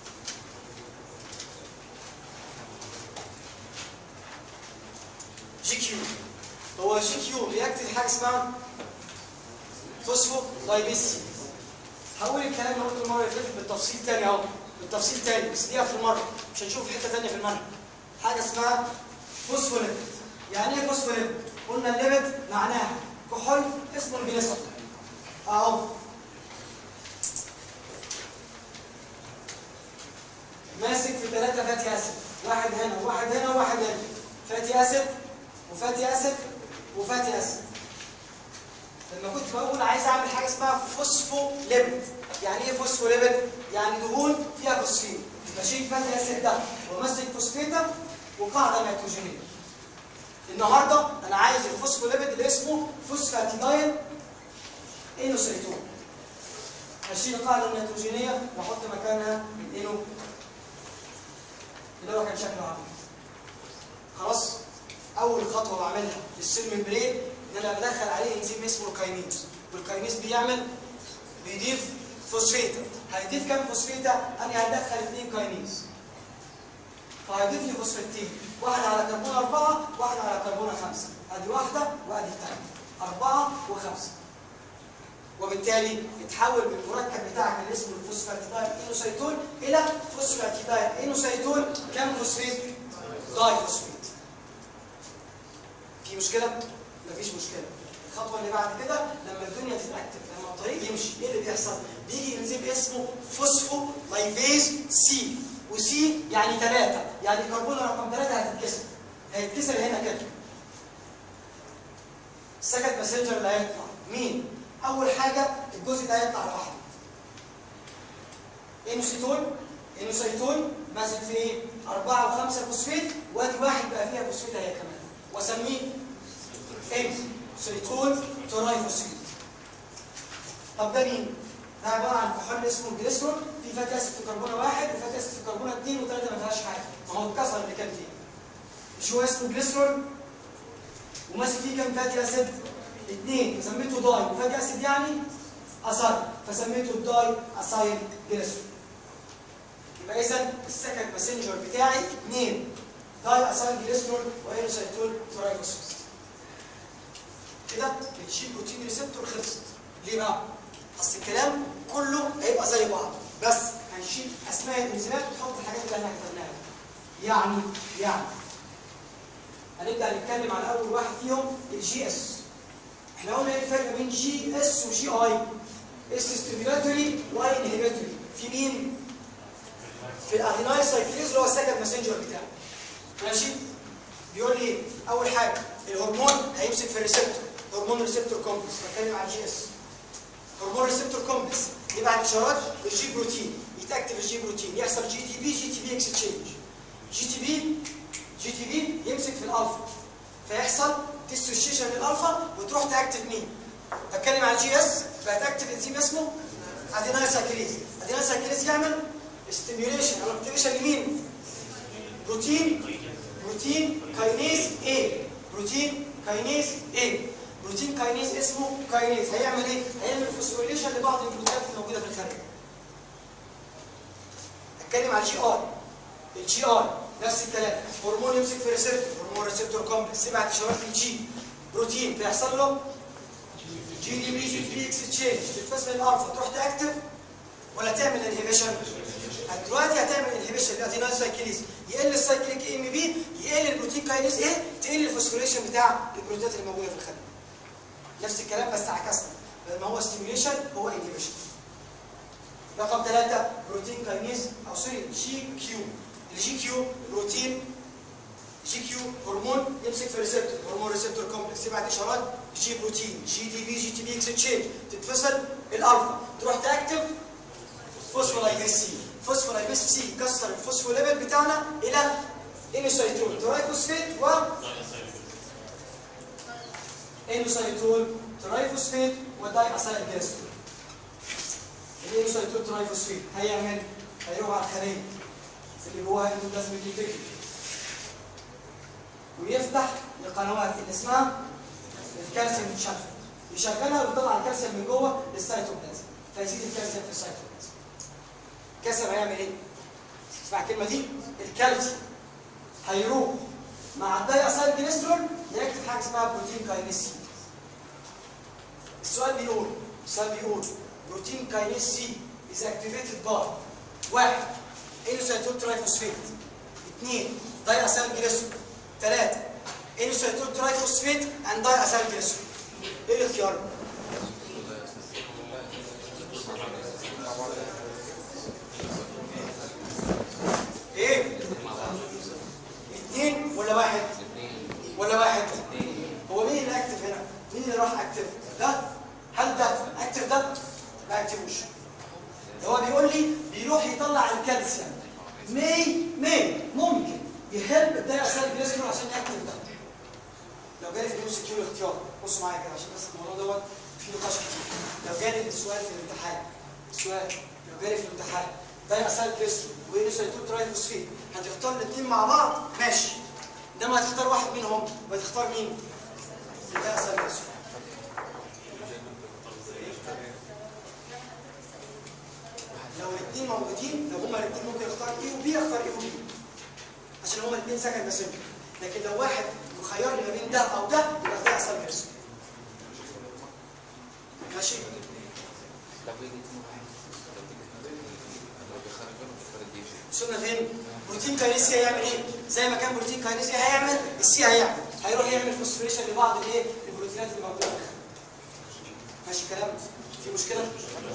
جي كيو هو جي كيو بيكتب حاجه اسمها فوسفو لايبيسي هقول الكلام اللي قلته المره اللي فاتت بالتفصيل تاني اهو بالتفصيل تاني بس دي اخر مره مش هنشوف في حته تانيه في المنهج حاجه اسمها فوسفوليبيد يعني ايه فوسفوليبيد؟ قلنا الليبيد معناها كحول اسمه الجليسرول اهو ماسك في ثلاثة فاتي اسيد واحد هنا وواحد هنا وواحد هنا فاتي اسيد وفاتي اسيد وفاتي اسيد لما كنت بقول عايز اعمل حاجه اسمها فوسفوليبيد يعني ايه فوسفوليبيد يعني دهون فيها فوسفين بشيل فاتي اسيد ده وامسك فوسفيتا وقاعده نيتروجينيه النهارده انا عايز الفوسفوليبيد اللي اسمه فوسفاتيدايل انوسيتون هشيل القاعده النيتروجينيه واحط مكانها الانو اللي هو كان شكله عامل خلاص اول خطوه بعملها في السيل ممبرين ان انا بدخل عليه انزيم اسمه الكاينيز والكاينيز بيعمل بيضيف فوسفيتا هيضيف كام فوسفيتا انا هدخل اثنين كاينيز فهيضيف لي فوسفاتين واحده على كربون اربعه واحده على كربون خمسه ادي واحده وادي الثانيه اربعه وخمسه وبالتالي يتحول من المركب بتاعك اللي اسمه الفوسفاتيدايل انوسيتون الى فوسفاتيدايل انوسيتون كام فوسفيت؟ داي فوسفيت في مشكله؟ مفيش مشكله الخطوه اللي بعد كده لما الدنيا تتاكتف لما الطريق يمشي ايه اللي بيحصل؟ بيجي انزيم اسمه فوسفو لايبيز سي وسي يعني ثلاثه يعني كربون رقم ثلاثه هتتكسر هيتكسر هنا كده السكند ماسنجر اللي هيطلع مين؟ اول حاجه الجزء ده هيطلع لوحده انوسيتون انوسيتون ماسك في ايه؟ أربعة وخمسة فوسفيت وادي واحد بقى فيها فوسفيت هي كمان واسميه انوسيتون تراي فوسفيت طب ده مين؟ ده عبارة عن كحول اسمه الجليسرول في فاتي اسيد في كربونة واحد وفاتي اسيد في كربونة اثنين وثلاثة ما فيهاش حاجة ما هو اتكسر اللي كان فيه مش هو اسمه جليسرول وماسك فيه كام فاتي اسيد؟ اثنين فسميته داي وفاتي اسيد يعني اسايل فسميته الداي اسايل جليسرول يبقى اذا السكند ماسنجر بتاعي اثنين داي اسايل جليسرول وايروسيتول ترايفوسفيت كده الجي بروتين ريسبتور خلصت ليه بقى؟ اصل الكلام كله هيبقى زي بعض بس هنشيل اسماء الانزيمات ونحط الحاجات اللي احنا كتبناها يعني يعني هنبدا نتكلم على اول واحد فيهم الجي اس احنا قلنا ايه الفرق بين جي اس وجي اي اس ستيميولاتوري واي انهبيتوري في مين في الادينايل سايكليز اللي هو السكند ماسنجر بتاعه ماشي بيقول لي اول حاجه الهرمون هيمسك في الريسبتور هرمون ريسبتور كومبلكس بتكلم عن جي اس هرمون ريسبتور كومبلكس يبعت اشارات للجي بروتين يتاكتف الجي بروتين يحصل جي تي بي جي تي بي اكستشينج جي تي بي جي تي بي يمسك في الالفا فيحصل ديسوشيشن للالفا وتروح تاكتف مين؟ بتكلم على الجي اس فهتاكتف انزيم اسمه ادينايل سايكليز ادينايل سايكليز يعمل ستيميوليشن او اكتيفيشن لمين؟ بروتين بروتين كاينيز اي بروتين كاينيز اي بروتين كاينيز اسمه كاينيز هيعمل ايه؟ هيعمل فوسفوريليشن لبعض البروتينات الموجوده في الخارج اتكلم على الجي ار الجي ار نفس الكلام هرمون يمسك في ريسبتور هرمون ريسبتور كومبلكس يبعت اشارات للجي بروتين فيحصل له جي دي بي جي دي بي اكستشينج تتفصل الالفا تروح تاكتف ولا تعمل انهبيشن دلوقتي هتعمل انهبيشن للادينال سايكليز يقل السايكليك ام بي يقل البروتين كاينيز ايه تقل الفوسفوريشن بتاع البروتينات اللي موجوده في الخليه نفس الكلام بس عكسنا لما هو ستيميوليشن هو انهبيشن رقم ثلاثة بروتين كاينيز او سوري جي كيو الجي كيو بروتين جي كيو هرمون يمسك في ريسبتور هرمون ريسبتور كومبلكس يبعت اشارات جي بروتين جي تي بي جي تي بي اكستشينج تتفصل الالفا تروح تاكتف فوسفولايبيز سي فوسفولايبيز سي يكسر الفوسفوليبيد بتاعنا الى انوسايتول ترايفوسفيت و انوسايتول ترايفوسفيت وداي اسايل جليسرول الانوسايتول ترايفوسفيت هيعمل هيروح على الخليه اللي جواها اندوبلازميك انتجريتي ويفتح القنوات اللي اسمها الكالسيوم شانل يشغلها ويطلع الكالسيوم من جوه للسيتوبلازم فيزيد الكالسيوم في السيتوبلازم الكالسيوم هيعمل ايه؟ اسمع الكلمه دي الكالسيوم هيروح مع الداي اسايل جليسترول يكتب حاجه اسمها بروتين كاينيز سي السؤال بيقول السؤال بيقول بروتين كاينيز سي is activated by واحد انوسيتول ترايفوسفيت اثنين داي اسايل جليسترول ثلاثه انوسيتول ترايفوسفيت اند داي اسايل جليسترول ايه الاختيار؟ ايه؟ اثنين ولا واحد؟ ولا واحد؟ هو مين اللي اكتف هنا؟ مين اللي راح اكتف؟ ده؟ هل ده اكتف ده؟ ما اكتفوش هو بيقول لي بيروح يطلع الكالسيوم مي مي ممكن يهلب الداي اسال جليسرول عشان يكتف ده لو جالي في نفس كيو الاختيار بصوا معايا كده عشان بس الموضوع دوت فيه نقاش كتير لو جالي السؤال في الامتحان سؤال لو جالي في الامتحان داي اسال جليسرول وانوسيتول ترايفوسفيت هتختار الاثنين مع بعض ماشي انما هتختار واحد منهم وتختار مين؟ داي اسال جليسرول لو الاثنين موجودين لو هما الاثنين ممكن يختار ايه وبي اختار ايه وبي عشان هما الاثنين سكن بس لكن لو واحد مخيرني ما بين ده او ده يبقى ده اصل جلسه ماشي لو يجي اتنين واحد لو تيجي اتنين لو بيخرجوا بيخرج دي وصلنا فين؟ بروتين كاينيسيا هيعمل ايه؟ زي ما كان بروتين كاينيسيا هيعمل السي هيعمل هيروح يعمل فوسفوريشن لبعض الايه؟ البروتينات اللي موجوده ماشي الكلام؟ في مشكله؟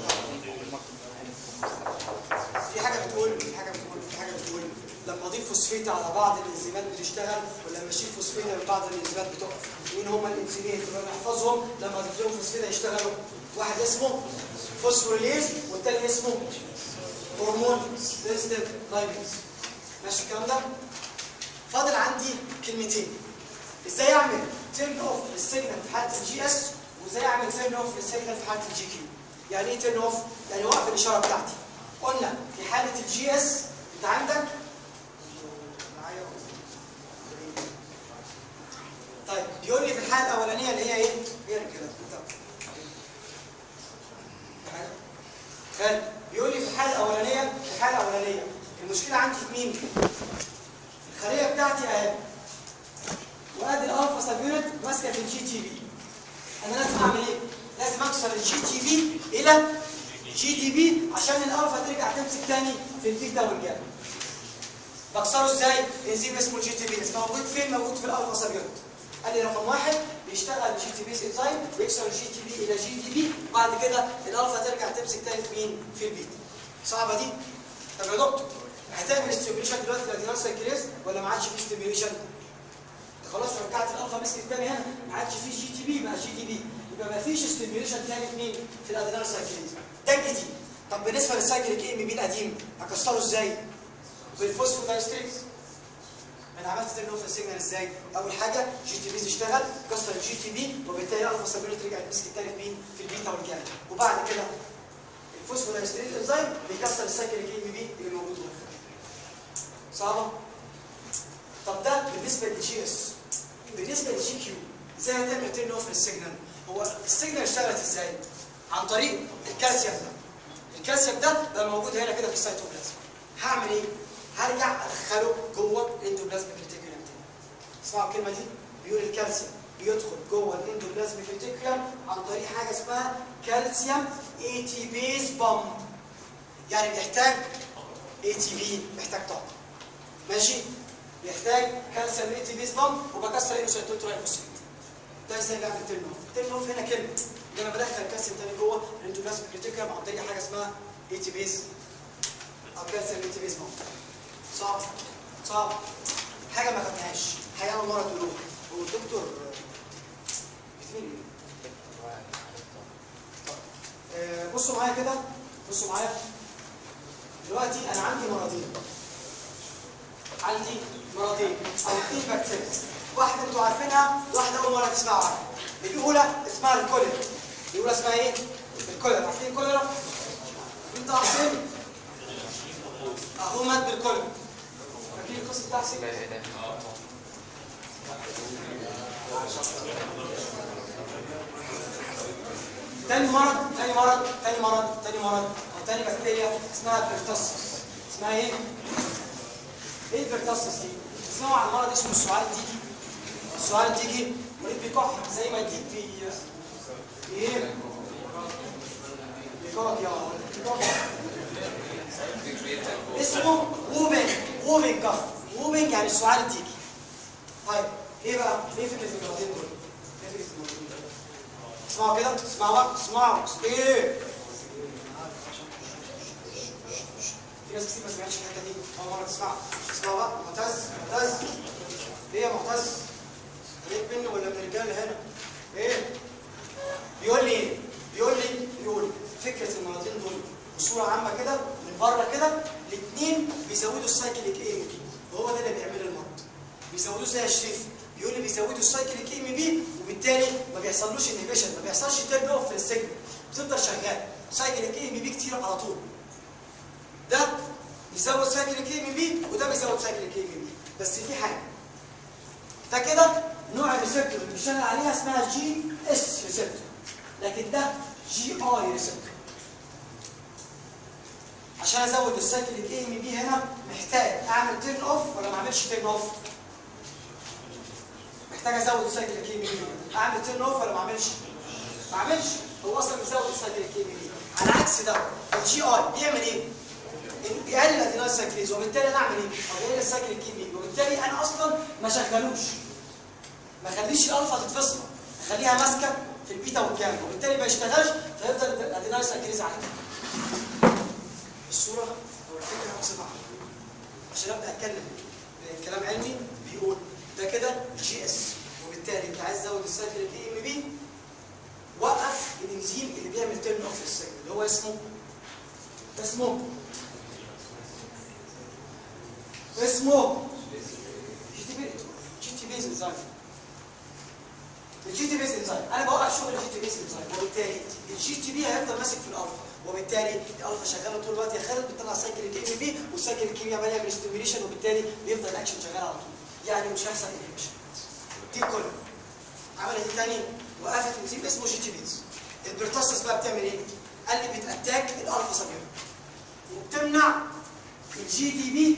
في حاجه بتقول في حاجه بتقول في حاجه بتقول لما اضيف فوسفيت على بعض الانزيمات بتشتغل ولما اشيل فوسفيت من بعض الانزيمات بتقف مين هم الانزيمات اللي نحفظهم لما اضيف لهم فوسفيت هيشتغلوا واحد اسمه فوسفوريليز والتاني اسمه هرمون سنسيتيف لايبيز ماشي الكلام ده فاضل عندي كلمتين ازاي اعمل تيرن اوف للسيجنال في حاله الجي اس وازاي اعمل تيرن اوف للسيجنال في حاله الجي كيو يعني ايه تيرن اوف يعني وقف الاشاره بتاعتي قلنا في حاله الجي اس انت عندك معايا طيب بيقول لي في الحاله الاولانيه اللي هي ايه هي كده خالد بيقول لي في الحاله الاولانيه في الحاله الاولانيه المشكله عندي في مين الخليه بتاعتي اهي وادي الالفا سبيونت ماسكه في الجي تي بي انا لازم اعمل ايه لازم اكسر الجي تي بي الى جي دي بي عشان الالفا ترجع تمسك تاني في البيتا والجاما بكسره ازاي انزيم اسمه الجي تي بي اسمه موجود فين موجود في الالفا سبيونت قال لي رقم واحد بيشتغل جي تي بي انزيم بيكسر الجي تي بي الى جي دي بي بعد كده الالفا ترجع تمسك تاني في مين في البيتا صعبه دي طب يا دكتور هتعمل ستيميوليشن دلوقتي في الادينال سايكليز ولا ما عادش في ستيميوليشن خلاص رجعت الالفا مسكت تاني هنا ما عادش في جي تي بي بقى جي دي بي يبقى ما فيش ستيميوليشن تاني في مين في الادينال سايكليز ده الجديد طب بالنسبه للسايكليك اي ام بي القديم هكسره ازاي بالفوسفودايستريز انا عملت تيرن اوف السيجنال ازاي اول حاجه جي تي بي اشتغل كسر الجي تي بي وبالتالي الالفا سبيلت رجعت مسكت تاني في مين في البيتا والجاما وبعد كده الفوسفودايستريز انزيم بيكسر السايكليك اي ام بي اللي موجود جوه صعبه طب ده بالنسبه للجي اس بالنسبه للجي كيو ازاي هتعمل تيرن اوف للسيجنال هو السيجنال اشتغلت ازاي عن طريق الكالسيوم ده الكالسيوم ده بقى موجود هنا كده في السيتوبلازم هعمل ايه هرجع ادخله جوه الاندوبلازميك ريتيكولم تاني اسمعوا الكلمه دي بيقول الكالسيوم بيدخل جوه الاندوبلازميك ريتيكولم عن طريق حاجه اسمها كالسيوم اي تي بيز بامب يعني بيحتاج اي تي بي محتاج طاقه ماشي بيحتاج كالسيوم اي تي بيز بامب وبكسر انوسيتول ترايفوسفيت ده ازاي بعمل تيرن اوف تيرن اوف هنا كلمه ان انا بدخل كالسيوم تاني جوه الاندوبلازميك ريتيكولم عن طريق حاجه اسمها اي تي بيز او كالسيوم اي تي بيز بامب صعب صعب حاجه ما خدناهاش حاجه اول مره تقولوها هو الدكتور بتمين ايه آه، بصوا معايا كده بصوا معايا دلوقتي انا عندي مرضين عندي مرضين او اثنين بكتيريا واحده انتوا عارفينها واحده اول مره تسمعوا عنها الاولى اسمها الكوليرا الاولى اسمها ايه الكوليرا عارفين الكوليرا انت عارفين اهو مات بالكوليرا فاكرين القصه بتاع حسين تاني مرض تاني مرض تاني مرض تاني مرض او تاني بكتيريا اسمها بيرتاسس اسمها ايه؟ ايه البيرتاسس دي؟ اسمها عن مرض اسمه السعال التيجي السعال التيجي مريض بيكح زي ما يجيب في في ايه؟ بيكح يا بيكح اسمه ووبنج ووبنج كف ووبنج يعني السعال التيجي طيب ايه بقى؟ ايه فكره المرضين دول؟ ايه فكره المرضين دول؟ اسمعوا كده اسمعوا بقى اسمعوا ايه في ناس كتير ما سمعتش الحته دي اول مره تسمعها اسمعوا بقى معتز معتز ايه يا معتز عليك منه ولا من الرجاله هنا ايه بيقول لي ايه بيقول لي بيقول فكره المرضين دول بصوره عامه كده من بره كده الاثنين بيزودوا السايكليك اي ام بي وهو ده اللي بيعمل المرض بيزودوه زي الشريف بيقول لي بيزودوا السايكليك اي ام بي وبالتالي ما بيحصلوش انهبيشن ما بيحصلش تيرن اوف في السجن بتفضل شغال سايكليك اي ام بي كتير على طول ده بيزود سايكليك اي ام بي وده بيزود سايكليك اي ام بي بس في حاجه ده كده نوع الريسبتور اللي بيشتغل عليها اسمها جي اس ريسبتور لكن ده جي اي ريسبتور عشان ازود السايكليك اي ام بي هنا محتاج اعمل تيرن اوف ولا ما اعملش تيرن اوف محتاج ازود السايكليك اي ام بي اعمل تيرن اوف ولا ما اعملش ما اعملش هو اصلا بيزود السايكليك اي ام بي على عكس ده الجي اي بيعمل ايه إنه بيقلل الادينال سايكليز وبالتالي انا اعمل ايه او بيقلل السايكليك اي ام بي وبالتالي انا اصلا ما شغلوش ما خليش الالفا تتفصل اخليها ماسكه في البيتا والجاما وبالتالي ما يشتغلش فيفضل الادينال سايكليز عالي الصوره او الفكره بصفه عامه عشان ابدا اتكلم كلام علمي بيقول ده كده جي اس وبالتالي انت عايز تزود السايكل الاي ام بي وقف الانزيم اللي بيعمل تيرن اوف للسايكل اللي هو اسمه اسمه اسمه جي تي بي جي تي بيز انزيم الجي تي بيز انزيم انا بوقف شغل الجي تي بيز انزيم وبالتالي الجي تي بي هيفضل ماسك في الالفا وبالتالي الالفا شغاله طول الوقت يا خالد بتطلع سايكل الكيمي بي والسايكل الكيمي عمال يعمل ستيميوليشن وبالتالي بيفضل الاكشن شغال على طول يعني مش هيحصل انهبيشن دي كله عملت ايه تاني وقفت انزيم اسمه جي تي بيز البرتاسس بقى بتعمل ايه؟ قال لي بتاتاك الالفا سبير وبتمنع الجي دي بي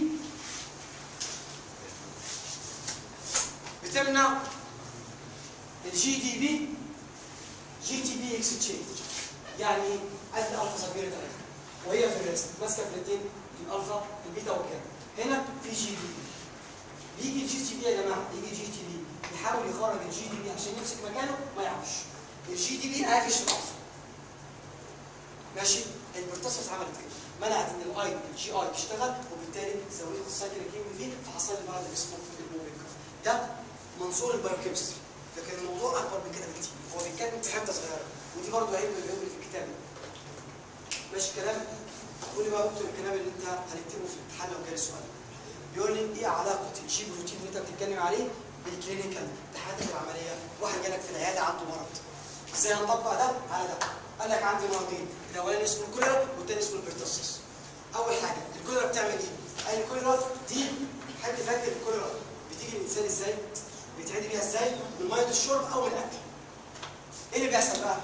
بتمنع الجي دي بي جي تي بي اكسشينج يعني ايه؟ عايز الالفا سبير ده وهي في الريست ماسكه في الاثنين الالفا البيتا والكام هنا في جي دي بي بيجي الجي تي بي يا جماعه يجي جي تي بي يحاول يخرج الجي دي بي عشان يمسك مكانه ما يعرفش الجي دي بي قافش الالفا ماشي البرتصص عملت كده منعت ان الاي الجي اي تشتغل وبالتالي زودت السايكل الكيمي فيه فحصل لي مرض اسمه الموبيك ده منظور البايوكيمستري لكن الموضوع اكبر من كده بكتير هو بيتكلم في حته صغيره ودي برضه عيب من العيوب اللي في الكتاب ماشي الكلام قول لي بقى دكتور الكلام اللي انت هنكتبه في الامتحان لو جالي سؤال بيقول لي ايه علاقه الجي بروتين اللي انت بتتكلم عليه بالكلينيكال بحياتك العمليه واحد جالك في العياده عنده مرض ازاي هنطبق ده على ده قال لك عندي مرضين الاولاني اسمه الكوليرا والثاني اسمه البرتصص اول حاجه الكوليرا بتعمل ايه قال الكوليرا دي حد فاكر الكوليرا بتيجي الانسان ازاي بيتعدي بيها ازاي من ميه الشرب او من الاكل ايه اللي بيحصل بقى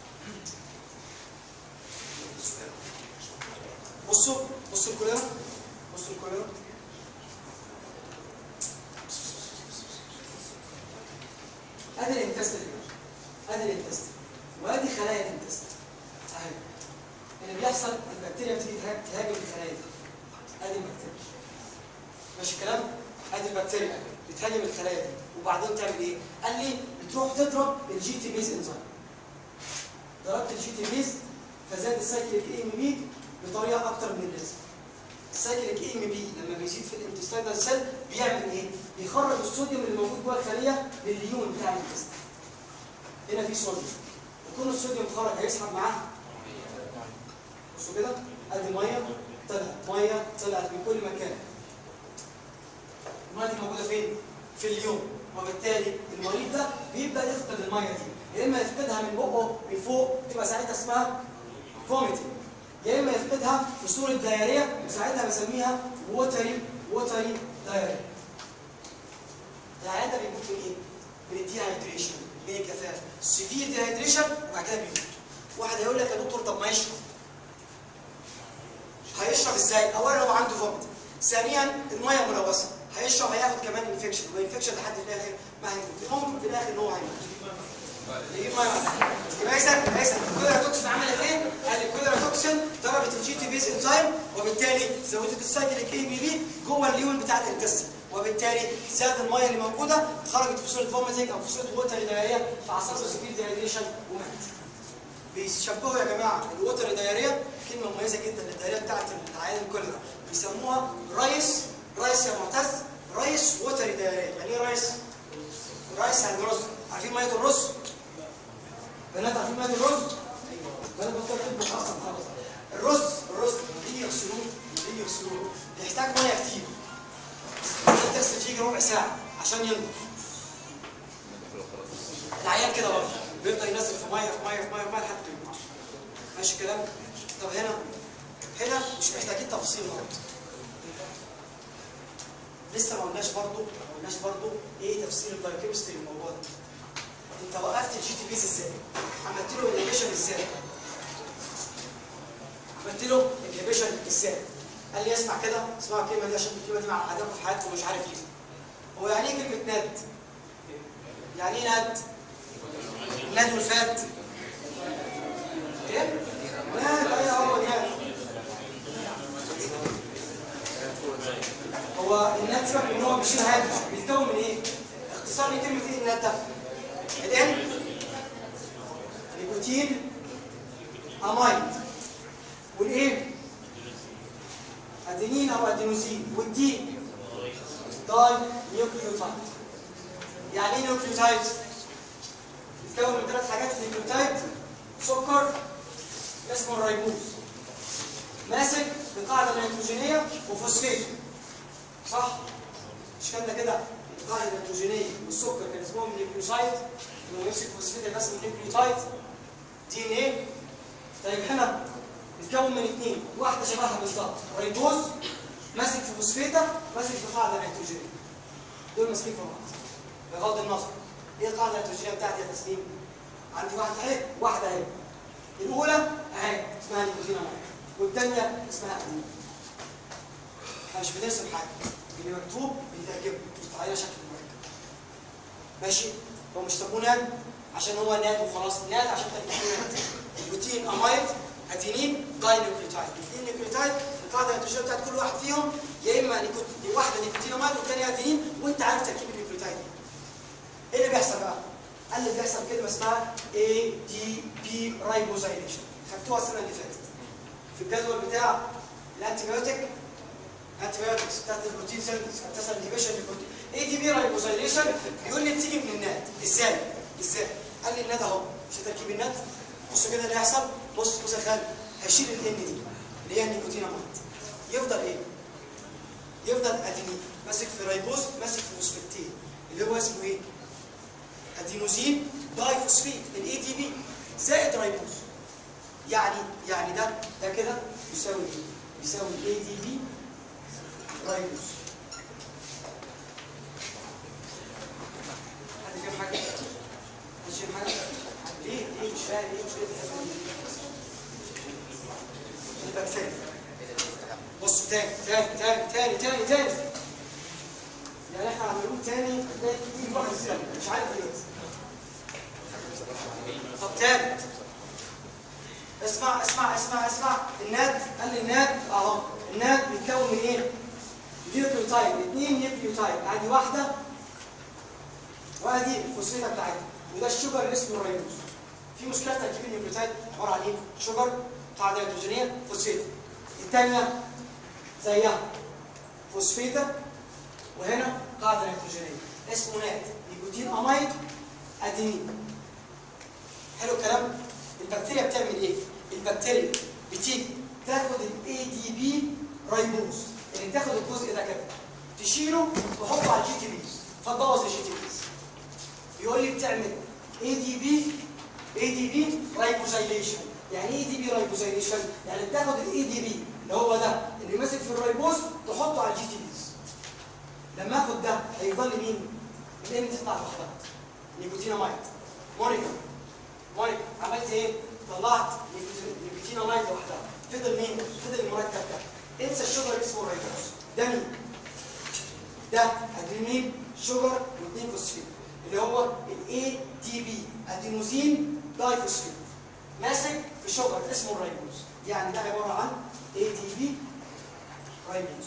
بصوا بصوا الكوليرا بصوا الكوليرا ادي الانتست ادي الانتست وادي خلايا الانتست اهي اللي بيحصل البكتيريا بتيجي تها- تهاجم الخلايا دي ادي البكتيريا ماشي الكلام ادي البكتيريا بتهاجم الخلايا دي وبعدين تعمل ايه قال لي بتروح تضرب الجي تي بيز انزيم ضربت الجي تي بيز فزاد السايكليك اي ام بي بطريقه اكتر من اللازم السايكليك اي ام بي لما بيزيد في الانتستينال سيل بيعمل ايه بيخرج الصوديوم اللي موجود جوه الخليه لليون بتاع الانتست هنا في صوديوم وكل الصوديوم خرج هيسحب معاه بصوا كده ادي ميه طلعت ميه طلعت من كل مكان الميه دي موجوده فين في اليوم وبالتالي المريض ده بيبدا يفقد الميه دي يا اما يفقدها من بقه من فوق تبقى ساعتها اسمها فوميتنج يا اما يفقدها في صوره دايريه وساعتها بسميها ووتري ووتري دايريا العيان ده بيموت من ايه؟ من الديهايدريشن من الجفاف سيفير ديهايدريشن وبعد كده بيموت واحد هيقول لك يا دكتور طب ما يشرب هيشرب ازاي؟ اولا هو عنده فومت ثانيا الميه ملوثه هيشرب هياخد كمان انفكشن والانفكشن لحد في الاخر ما هيموت ممكن في الاخر ان هو هيموت يجيب ميه معاها. يبقى اذا يبقى اذا الكوليرا توكسين عملت ايه؟ قال الكوليرا توكسين ضربت الجي تي بيز انزيم وبالتالي زودت السايكليك اي بي بي جوه الليون بتاع الانتستين وبالتالي زاد الميه اللي موجوده خرجت في صوره فوميتنج او في صوره ووتر دايريا فعصبه سفير دايريشن ومات. بيشبهوا يا جماعه الوتر دايريا كلمه مميزه جدا للدايريا بتاعت العيان الكوليرا بيسموها رايس رايس يا معتز رايس ووتر دايريا يعني ايه رايس؟ رايس يعني رز عارفين ميه الرز؟ بنات عارفين ميه الرز؟ بنات بطلت تطبخ اصلا خالص الرز الرز ليه يغسلوه ليه يغسلوه بيحتاج ميه كتير لازم تغسل فيه ربع ساعه عشان ينضف العيان كده برضه بيفضل ينزل في ميه في ميه في ميه في ميه لحد ما يموت ماشي الكلام؟ طب هنا هنا مش محتاجين تفصيل برضه لسه ما قلناش برضه ما قلناش برضه ايه تفسير البايوكيمستري الموضوع ده انت وقفت الجي تي بيز ازاي؟ عملت له انهبيشن ازاي؟ عملت له انهبيشن ازاي؟ قال لي اسمع كده اسمعوا الكلمه دي عشان الكلمه دي مع حضراتكم في حياتكم مش عارف ليه. هو يعني ايه كلمه ند؟ يعني ايه ند؟ ند والفات ايه؟ ند ايه هو ند هو النات سيبك ان هو بيشيل هامش بيتكون من ايه؟ اختصار لكلمه ايه النات ده؟ الان نيكوتين امايد والايه؟ ادينين او ادينوزين والدي داي نيوكليوتايد يعني ايه نيوكليوتايد؟ بيتكون من ثلاث حاجات النيوكليوتايد سكر اسمه الريبوز ماسك بقاعده نيتروجينيه وفوسفات صح؟ مش كان كده القاعده النيتروجينيه والسكر كان اسمهم نيوكليوسايد لما يمسك فوسفات يبقى اسمه نيوكليوتايد دي ان ايه طيب هنا بيتكون من اثنين واحده شبهها بالظبط ريبوز ماسك في فوسفيتا ماسك في قاعده نيتروجينيه دول ماسكين في بعض بغض النظر ايه القاعده النيتروجينيه بتاعتي يا تسليم؟ عندي واحده اهي واحده اهي الاولى اهي اسمها نيكوتين امايد والثانيه اسمها ادين احنا مش بنرسم حاجه اللي مكتوب بنترجمه بنطلع شكل المركب ماشي هو مش سموه ناد عشان هو ناد وخلاص ناد عشان تركيبه ناد نيكوتين امايد ادينين داي نيوكليوتايد الاثنين نيوكليوتايد القاعده النيوتريشنيه بتاعت كل واحد فيهم يا اما نيكوتين واحده نيكوتين امايد والثانيه ادينين وانت عارف تركيب النيوكليوتايد ايه اللي بيحصل بقى؟ قال لي بيحصل كلمه اسمها اي دي بي رايبوزايليشن خدتوها السنه اللي فاتت في الجدول بتاع الانتيبيوتيك انتيبيوتكس بتاعت البروتين سيرفيس بتحصل انهبيشن للبروتين اي دي بي رايبوزايليشن بيقول لي بتيجي من النات ازاي؟ ازاي؟ قال لي النات اهو مش تركيب النات بصوا كده اللي هيحصل بص بص يا خالد هيشيل الان دي اللي هي النيكوتين امايد يفضل ايه؟ يفضل ادينين ماسك في رايبوز ماسك في فوسفاتين اللي هو اسمه ايه؟ ادينوزين داي فوسفيت الاي دي بي زائد رايبوز يعني يعني ده ده كده يساوي ايه؟ يساوي اي دي بي رايبوز حد فاهم حاجه؟ حد فاهم حاجه؟ ليه ليه مش فاهم ليه مش فاهم البكتيريا بصوا تاني تاني تاني تاني تاني تاني يعني احنا هنقول تاني هتلاقي في واحد زيادة، مش عارف ليه طب تالت اسمع اسمع اسمع اسمع الناد قال لي الناد اهو الناد بيتكون من ايه؟ نيوكليوتايد اثنين نيوكليوتايد ادي واحده وادي الفوسفيتا بتاعتها وده الشجر اللي اسمه الريبوز في مشكله في تركيب النيوكليوتايد عباره عن ايه؟ شجر قاعده نيتروجينيه فوسفيتا الثانيه زيها فوسفيتا وهنا قاعده نيتروجينيه اسمه ناد نيكوتين امايد ادينين حلو الكلام البكتيريا بتعمل ايه البكتيريا بتيجي تاخد الاي دي بي رايبوز اللي تاخد الجزء ده كده تشيله تحطه على الجي تي بي فتبوظ الجي تي بي بيقول لي بتعمل اي دي بي اي دي بي رايبوزايليشن يعني ايه دي بي رايبوزايليشن يعني بتاخد الاي دي بي اللي هو ده اللي ماسك في الرايبوز تحطه على الجي تي بي لما اخد ده هيفضل لي مين الان تطلع لوحدها نيكوتينامايد مونيكا مونيكا عملت ايه؟ طلعت نيكوتين- نيكوتينامايد لوحدها فضل مين؟ فضل المركب ده انسى الشجر اسمه رايبوز ده مين؟ ده ادرينين شجر واثنين فوسفين اللي هو الاي دي بي ادينوزين دايفوسفين ماسك في شجر اسمه الرايبوز يعني ده عباره عن اي دي بي رايبوز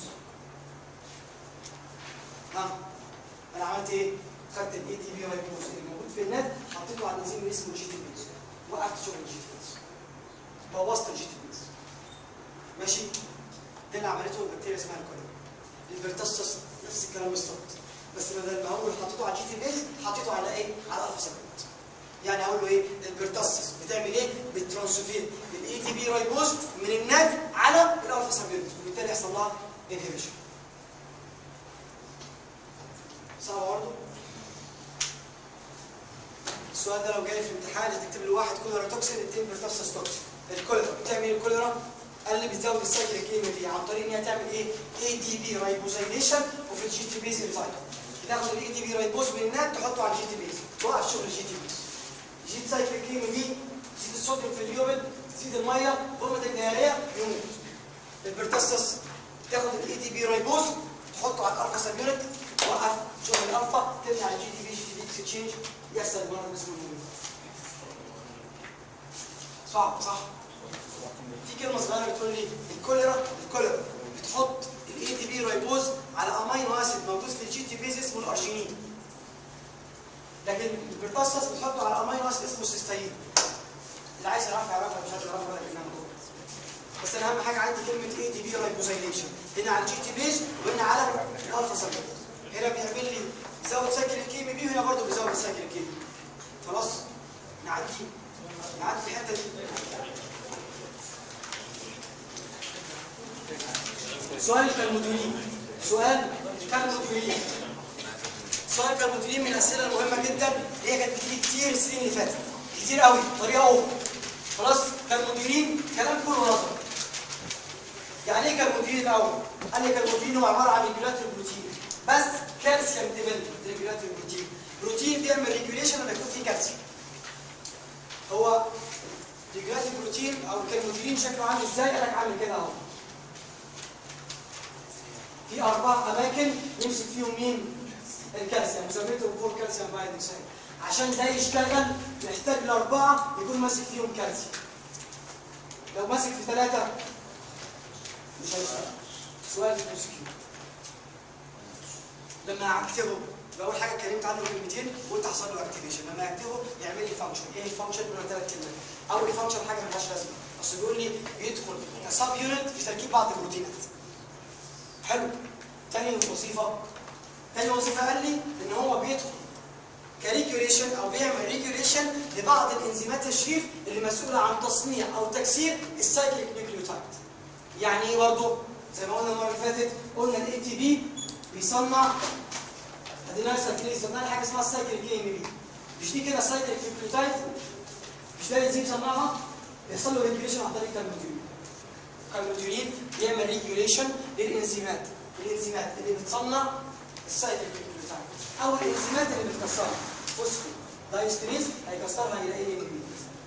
ها انا عملت ايه؟ خدت الاي دي بي رايبوز اللي موجود في النت حطيته على الانزيم اللي اسمه جي تي بيز وقفت شغل الجي تي بيز بوظت الجي تي بيز ماشي ده اللي عملته البكتيريا اسمها الكوليرا البرتصص نفس الكلام بالظبط بس بدل ما اقول حطيته على جي تي بيز حطيته على ايه؟ على الفا سبريت يعني اقول له ايه؟ البرتصص بتعمل ايه؟ بترانسفير الاي تي بي رايبوز من الناد على الالفا سبريت وبالتالي يحصل لها انهبيشن صعب برضه؟ السؤال ده لو جاي في الامتحان هتكتب لي واحد كوليرا توكسين اثنين بيرتصص توكسين الكوليرا بتعمل ايه الكوليرا؟ قال لي بتزود السايكل الكيميائي دي عن طريق ان هي تعمل ايه؟ اي دي بي رايبوزيليشن وفي الجي تي بيز انزايم تاخد الاي دي بي رايبوز من النات تحطه على الجي تي بيز توقف شغل الجي تي بيز جيت سايكل الكيميائي دي تزيد الصوديوم في اليوبل تزيد الميه فورمه الدهريه يموت البرتصص تاخد الاي دي بي رايبوز تحطه على الالفا سبيونت توقف شغل الالفا تمنع الجي تي بي جي تي بي اكسشينج يحصل المرض اسمه الموت صعب صح في كلمه صغيره بتقول لي الكوليرا الكوليرا بتحط الاي دي بي رايبوز على امينو اسيد موجود في الجي تي بيز اسمه الارجينين لكن البرتصص بتحطه على امينو اسيد اسمه السيستاين اللي عايز يعرفها يعرفها مش عايز يعرفها ولا كلمه مكتوبه بس انا اهم حاجه عندي كلمه اي دي بي رايبوزيليشن هنا على الجي تي بيز وهنا على الالفا سبيت هنا بيعمل لي بيزود سايكل الكيمي بي وهنا برضه بيزود سايكل الكيمي خلاص نعدي نعدي الحته دي سؤال كالمديرين سؤال كالمديرين سؤال كالمديرين من الاسئله المهمه جدا اللي هي كانت بتيجي كتير السنين اللي فاتت كتير قوي طريقه اوفر خلاص كالمديرين كلام كله نظر يعني ايه كالمديرين الاول؟ قال لي كالمديرين هو عباره عن ريجولاتوري بروتين بس كالسيوم ديبندنت ريجولاتوري بروتين بروتين بيعمل ريجوليشن لما يكون فيه كالسيوم هو ريجولاتوري بروتين او الكالمديرين شكله عامل ازاي؟ قال لك عامل كده اهو في اربع اماكن يمسك فيهم مين؟ الكالسيوم سميته فور كالسيوم بايندنج سايت عشان ده يشتغل محتاج الاربعه يكون ماسك فيهم كالسيوم لو ماسك في ثلاثه مش هيشتغل سؤال في الام لما اكتبه اول حاجه اتكلمت عنه كلمتين وقلت حصل له اكتيفيشن لما اكتبه يعمل لي فانكشن ايه الفانكشن من ثلاث كلمات اول فانكشن حاجه مالهاش لازمه اصل بيقول لي بيدخل كسب يونت في تركيب بعض البروتينات حلو تاني وظيفه تاني وظيفه قال لي ان هو بيدخل كريجوليشن او بيعمل ريجوليشن لبعض الانزيمات الشريف اللي مسؤوله عن تصنيع او تكسير السايكليك نيوكليوتايد يعني ايه برضه زي ما قلنا المره اللي فاتت قلنا الاي تي بي بيصنع ادينال سايكليز صنع حاجه اسمها السايكليك اي ام بي مش دي كده سايكليك نيوكليوتايد مش ده الانزيم صنعها بيحصل له ريجوليشن عن طريق الكالموديولين الكالموديولين بيعمل ريجوليشن للانزيمات الانزيمات اللي بتصنع السايكليك نيوكليوتايد او الانزيمات اللي بتكسرها فوسفو دايستريز هيكسرها الى اي ام بي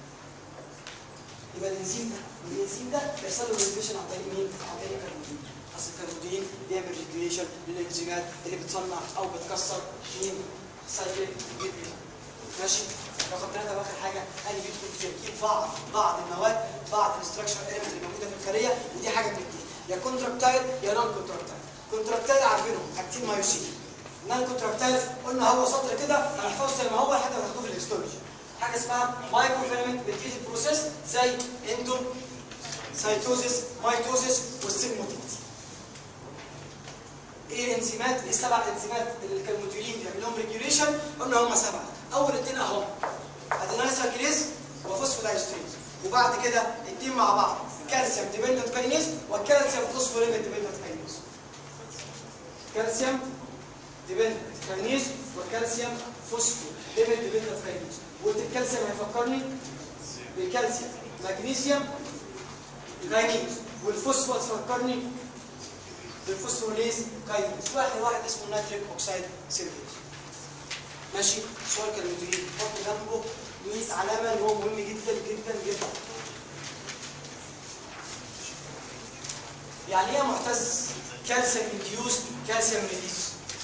يبقى الانزيم ده والانزيم ده بيحصل له ريجوليشن عن طريق مين؟ عن طريق الكالموديولين اصل الكالموديولين بيعمل ريجوليشن للانزيمات اللي بتصنع او بتكسر مين؟ سايكليك نيوكليوتايد ماشي رقم ثلاثة واخر حاجة قال لي بيدخل في تركيب بعض بعض المواد بعض الاستراكشر ايلمنت اللي موجودة في الخلية ودي حاجة من الاثنين يا كونتراكتايل يا نون كونتراكتايل كونتراكتايل عارفينهم اكتين مايوسين نون كونتراكتايل قلنا هو سطر كده هنحفظه زي ما هو لحد ما تاخدوه في الاكستولوجي حاجة اسمها مايكرو فيلامنت بتيجي بروسيس زي اندو سايتوزيس مايتوزيس والسيلموتيز ايه الانزيمات ايه السبع انزيمات اللي الكالموديولين بيعمل لهم ريجوليشن قلنا هم سبعه اول اثنين اهم ادينايساكريز وفوسفودايستريز وبعد كده اثنين مع بعض كالسيوم ديبندنت كاينيز والكالسيوم فوسفوريبيد ديبندنت كاينيز كالسيوم ديبندنت كاينيز والكالسيوم فوسفو ديبندنت كاينيز قلت الكالسيوم هيفكرني بالكالسيوم مغنيسيوم كاينيز والفوسفور هتفكرني بالفوسفوريز كاينيز واحد واحد اسمه نيتريك اوكسيد سيرفيس ماشي سؤال كان مدير حط جنبه 100 علامه ان هو مهم جدا جدا جدا يعني ايه يا معتز كالسيوم انديوس كالسيوم ريليز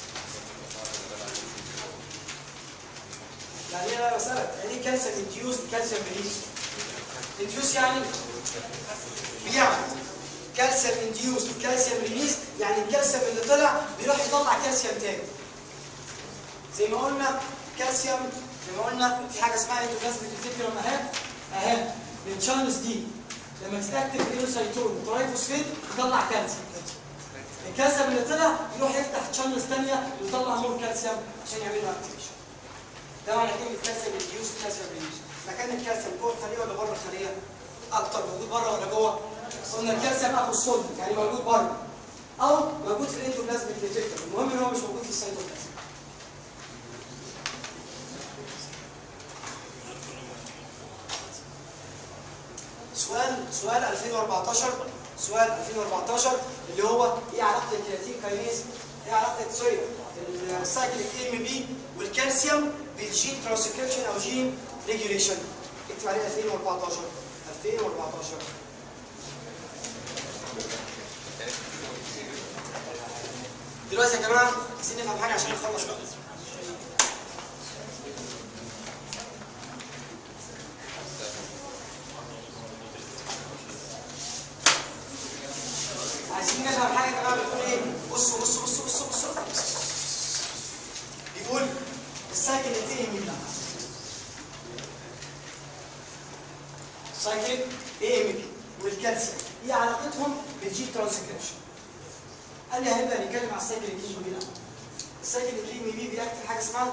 يعني ايه بقى بسالك يعني ايه كالسيوم انديوس كالسيوم ريليز انديوس يعني بيعمل كالسيوم انديوس كالسيوم ريليز يعني الكالسيوم اللي طلع بيروح يطلع كالسيوم تاني زي ما قلنا كالسيوم زي ما قلنا في حاجه اسمها اندوبلازميك ريتيكولوم اهي اهي التشانلز دي لما تتاكتف الايروسايتون ترايفوسفيت يطلع كالسيوم الكالسيوم اللي طلع يروح يفتح تشانلز ثانيه ويطلع مور كالسيوم عشان يعمل له اكتيفيشن ده معنى كلمه كالسيوم ريديوس كالسيوم ريديوس مكان الكالسيوم جوه الخليه ولا بره الخليه؟ اكتر موجود بره ولا جوه؟ قلنا الكالسيوم اخو الصوديوم يعني موجود بره او موجود في الاندوبلازميك ريتيكولوم المهم ان هو مش موجود في السيتوبلازم سؤال سؤال 2014 سؤال 2014 اللي هو ايه علاقه الكرياتين كاينيز ايه علاقه سوري السايكليك ام بي والكالسيوم بالجين ترانسكريبشن او جين ريجوليشن اكتب عليه 2014 2014 دلوقتي يا جماعه عايزين نفهم حاجه عشان نخلص بقى عايزين نفهم حاجه يا جماعه بتقول ايه بصوا بصوا بصوا بصوا بصوا بيقول السايكل ينتهي من سايكل اي ام بي والكالسيوم ايه علاقتهم بالجي ترانسكريبشن قال لي هنبدا نتكلم على السايكل الاي ام بي ده السايكل الاي ام بي بيأكل حاجه اسمها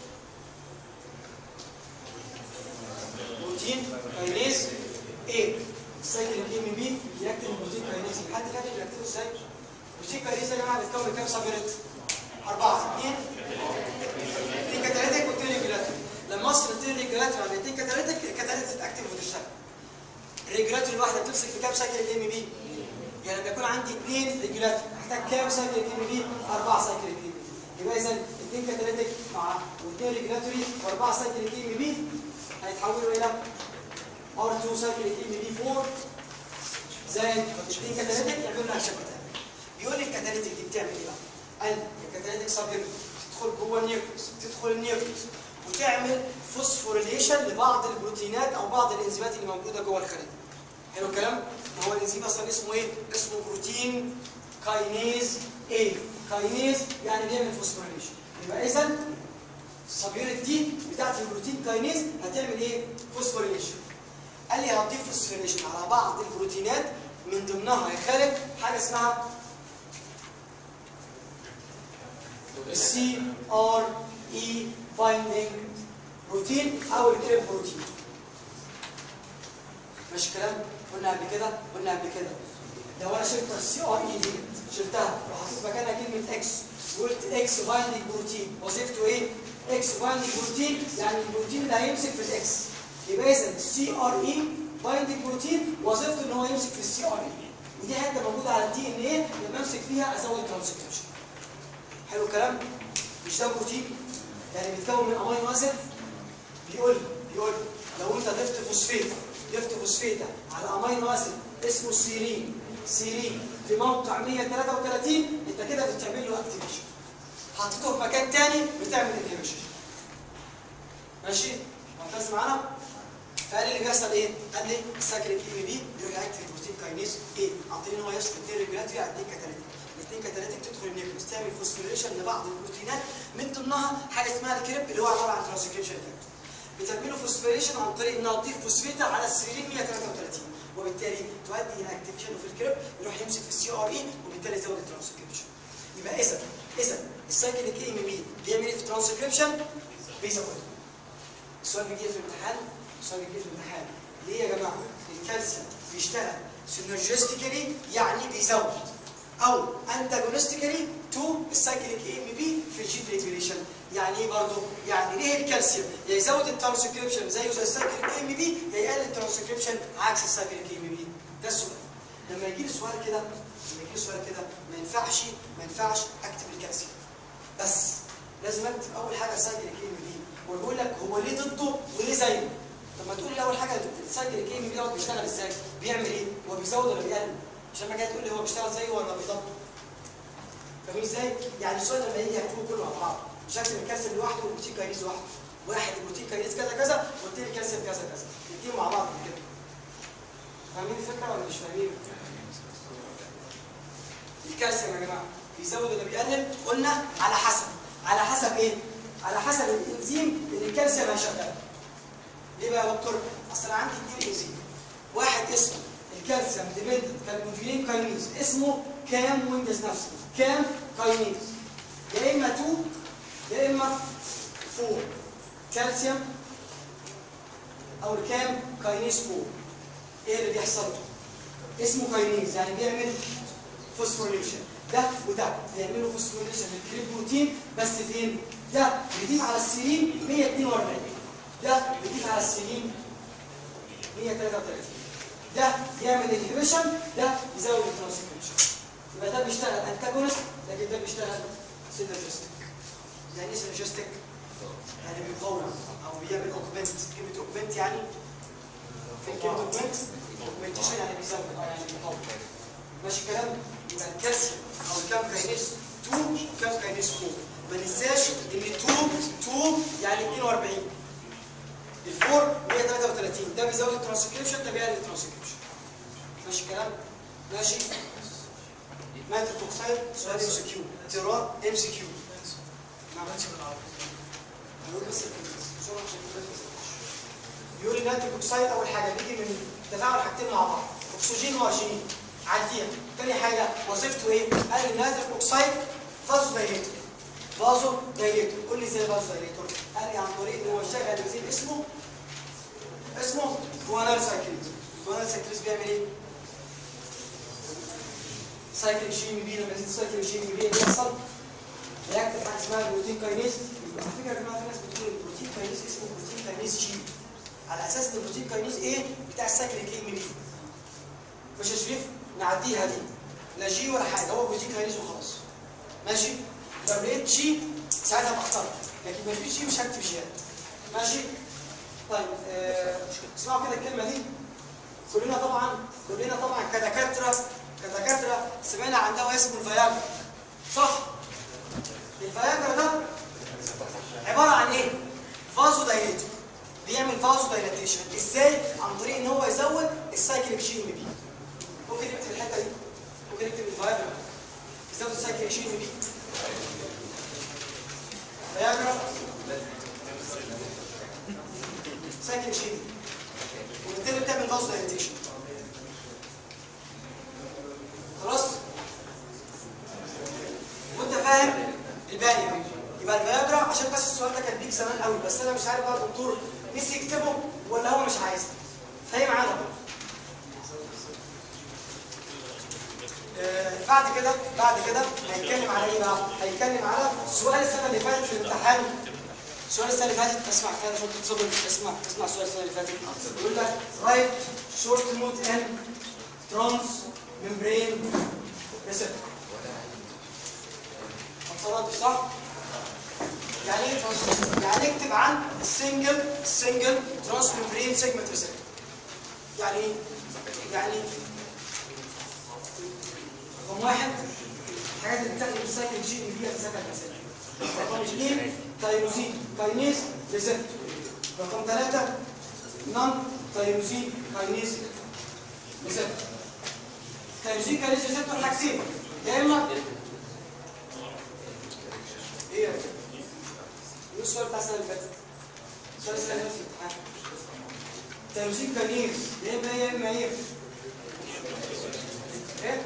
بروتين كاينيز ايه السايكل الاي ام بي بيأكل البروتين كاينيز حد فاكر بيأكله ازاي؟ البروتين كاينيز يا جماعه بيتكون من كام سابريت؟ أربعة اثنين اثنين كاتاليتيك واثنين ريجولاتوري لما اصل اثنين ريجولاتوري على اثنين كاتاليتيك الكاتاليتيك تتاكتف وتشتغل الريجولاتوري الواحده بتمسك في كام سايكل الام بي؟ يعني لما يكون عندي اثنين ريجولاتوري احتاج كام سايكل الام بي؟ اربع سايكل الام بي يبقى اذا اثنين كاتاليتيك مع واثنين ريجولاتوري واربع سايكل الام بي هيتحولوا الى ار2 سايكل الام بي 4 زائد اثنين كاتاليتيك يعملوا لها شكل تاني بيقول لي الكاتاليتيك دي بتعمل ايه بقى؟ قال الكاتاليتيك سابيرت تدخل جوه النيوكليوس تدخل النيوكليوس وتعمل فوسفوريليشن لبعض البروتينات او بعض الانزيمات اللي موجوده جوه الخليه. حلو الكلام؟ هو الانزيم اصلا اسمه ايه؟ اسمه بروتين كاينيز ايه؟ كاينيز يعني بيعمل فوسفوريليشن. يبقى اذا السابيرت دي بتاعت البروتين كاينيز هتعمل ايه؟ فوسفوريليشن. قال لي هتضيف فوسفوريليشن على بعض البروتينات من ضمنها يا خالد حاجه اسمها السي ار اي بايندينج بروتين او الكريم بروتين ماشي الكلام قلنا قبل كده قلنا قبل كده لو انا شلت السي ار اي دي شلتها وحطيت مكانها كلمه اكس وقلت اكس بايندينج بروتين وظيفته ايه؟ اكس بايندينج بروتين يعني البروتين اللي هيمسك في الاكس يبقى اذا السي ار اي بايندينج بروتين وظيفته ان هو يمسك في السي ار اي ودي حته موجوده على الدي ان ايه لما امسك فيها ازود ترانسكريبشن حلو الكلام مش ده بروتين يعني بيتكون من امينو اسيد بيقول بيقول لو انت ضفت فوسفيت ضفت فوسفيتا على امينو اسيد اسمه سيرين سيرين في موقع 133 انت كده بتعمل له اكتيفيشن حطيته في مكان تاني بتعمل انهبيشن ماشي معتز معانا فقال لي اللي بيحصل ايه؟ قال لي الساكن الاي بي بيروح ياكتيف البروتين كاينيز ايه؟ عن طريق ان هو يفصل اثنين ريجولاتوري على اثنين كاتاليتيك الاثنين كاتاليتيك تدخل النيوكليوس تعمل فوسفوريليشن لبعض البروتينات من ضمنها حاجه اسمها الكريب اللي هو عباره عن ترانسكريبشن افكت بتعمله فوسفوريليشن عن طريق انها تضيف فوسفيتا على السيرين 133 وبالتالي تؤدي الى اكتيفيشن في الكريب يروح يمسك في السي ار اي وبالتالي يزود الترانسكريبشن يبقى اذا اذا السايكليك اي ام بي بيعمل ايه في الترانسكريبشن؟ بيزود السؤال بيجي في الامتحان السؤال بيجي في الامتحان ليه يا جماعه؟ الكالسيوم بيشتغل سينرجستيكالي يعني بيزود او انتاجونستيكالي تو السايكليك اي ام بي في الجين ريجوليشن يعني ايه برضه؟ يعني ليه الكالسيوم يا يزود الترانسكريبشن زيه زي السايكليك اي ام بي يا يقلل الترانسكريبشن عكس السايكليك اي ام بي ده السؤال لما يجي لي سؤال كده لما يجي لي سؤال كده ما ينفعش ما ينفعش اكتب الكالسيوم بس لازم اكتب اول حاجه سايكليك اي ام بي هو بيقول لك هو ليه ضده وليه زيه طب ما تقول لي اول حاجه سايكليك اي ام بي دوت بيشتغل ازاي بيعمل ايه هو بيزود ولا بيقلل عشان ما جاي تقول لي هو بيشتغل زيه ولا بالظبط فاهمين ازاي يعني السؤال لما يجي هتكون كله مع بعض شكل الكالسيوم لوحده والبروتين كاينيز لوحده واحد البروتين كاينيز كذا كذا والتاني الكالسيوم كذا كذا الاثنين مع بعض كده فاهمين الفكره ولا مش فاهمين الكالسيوم يا جماعه بيزود ولا بيقلل قلنا على حسب على حسب ايه على حسب الانزيم اللي الكالسيوم هيشغله ليه بقى يا دكتور اصل انا عندي اثنين انزيم واحد اسمه الكالسيوم ديبندنت كالموديولين كاينيز اسمه كام ويندوز نفسه كام كاينيز يا اما 2 يا اما 4 كالسيوم او الكام كاينيز 4 ايه اللي بيحصل اسمه كاينيز يعني بيعمل فوسفوريليشن ده وده بيعملوا فوسفوريليشن للكريب بروتين بس فين ده بيضيف على السيرين 142 ده بيضيف على السيرين 133 ده يعمل انهبيشن ده يزود الترانسكريبشن يبقى ده بيشتغل انتاجونست لكن ده بيشتغل سينرجستيك يعني ايه سينرجستيك؟ يعني بيقوي او بيعمل اوجمنت كلمه اوجمنت يعني في كلمه اوجمنت اوجمنتيشن يعني بيزود اه يعني بيقوي ماشي الكلام يبقى الكالسيوم او الكام كاينيز 2 كام كاينيز 4 ما ننساش ان 2 2 يعني 42 الفور 133 ده بيزود الترانسكريبشن ده بيقلل الترانسكريبشن ماشي الكلام ماشي نيتريك اوكسيد سؤال ام سي كيو تيران ام سي كيو ما عملتش بالعربي بيقول بس بسرعه عشان كده بيقول لي نيتريك اوكسيد اول حاجه بيجي من تفاعل حاجتين مع بعض اكسجين وارجينين عديها تاني حاجه وظيفته ايه؟ قال لي النيتريك اوكسيد فازو دايليتور فازو دايليتور قول لي ازاي فازو دايليتور؟ قال لي عن طريق ان هو يشغل انزيم اسمه اسمه جوانال سايكليز جوانال سايكليز بيعمل ايه؟ سايكل جي بي لما يزيد سايكل جي بي بيحصل بيكتب حاجه اسمها بروتين كاينيز على فكره يا جماعه في ناس بتقول البروتين كاينيز اسمه بروتين كاينيز جي على اساس ان البروتين كاينيز ايه بتاع السايكل كي بي مش يا شريف نعديها دي لا جي ولا حاجه هو بروتين كاينيز وخلاص ماشي لو لقيت جي ساعتها بختار لكن ما فيش جي مش هكتب جي ماشي طيب آه، اسمعوا كده الكلمه دي كلنا طبعا كلنا طبعا كدكاتره كدكاتره سمعنا عن دواء اسمه الفياجرا صح الفياجرا ده عباره عن ايه فازو دايليتور بيعمل فازو دايليتيشن ازاي عن طريق ان هو يزود السايكليك جي ام بي ممكن نكتب الحته دي ممكن نكتب الفياجرا يزود السايكليك جي ام بي فياجرا سايكل جي وبالتالي بتعمل فازو دايليتيشن خلاص وانت فاهم الباقي يعني. يبقى الفياجرا عشان بس السؤال ده كان بيك زمان قوي بس انا مش عارف بقى الدكتور نسي يكتبه ولا هو مش عايز فهي معانا بقى. آه، بعد كده بعد كده هيتكلم على ايه بقى؟ هيتكلم على سؤال السنه اللي فاتت في الامتحان السؤال السنه اللي فاتت اسمع كده عشان تتصبر اسمع اسمع السؤال السنه اللي فاتت بيقول لك رايت شورت نوت ان ترانس ممبرين ريسبتور ما اتصرفتش صح؟ يعني ايه trans- يعني اكتب عن السنجل السنجل ترانس ممبرين سيجمنت ريسبتور يعني ايه؟ يعني رقم واحد الحاجات اللي بتاخد السايكل جي ام بي هتسكر المسائل رقم اثنين تايروزين كاينيز ريسبتور رقم ثلاثة نون تايروزين كاينيز ريسبتور تايروزين كاينيز ريسبتور حاجتين يا اما ايه يا رجل؟ ايه السؤال بتاع السنة اللي فاتت؟ السؤال السنة اللي فاتت في الامتحان تايروزين كاينيز يا اما ايه يا اما ايه؟ ايه؟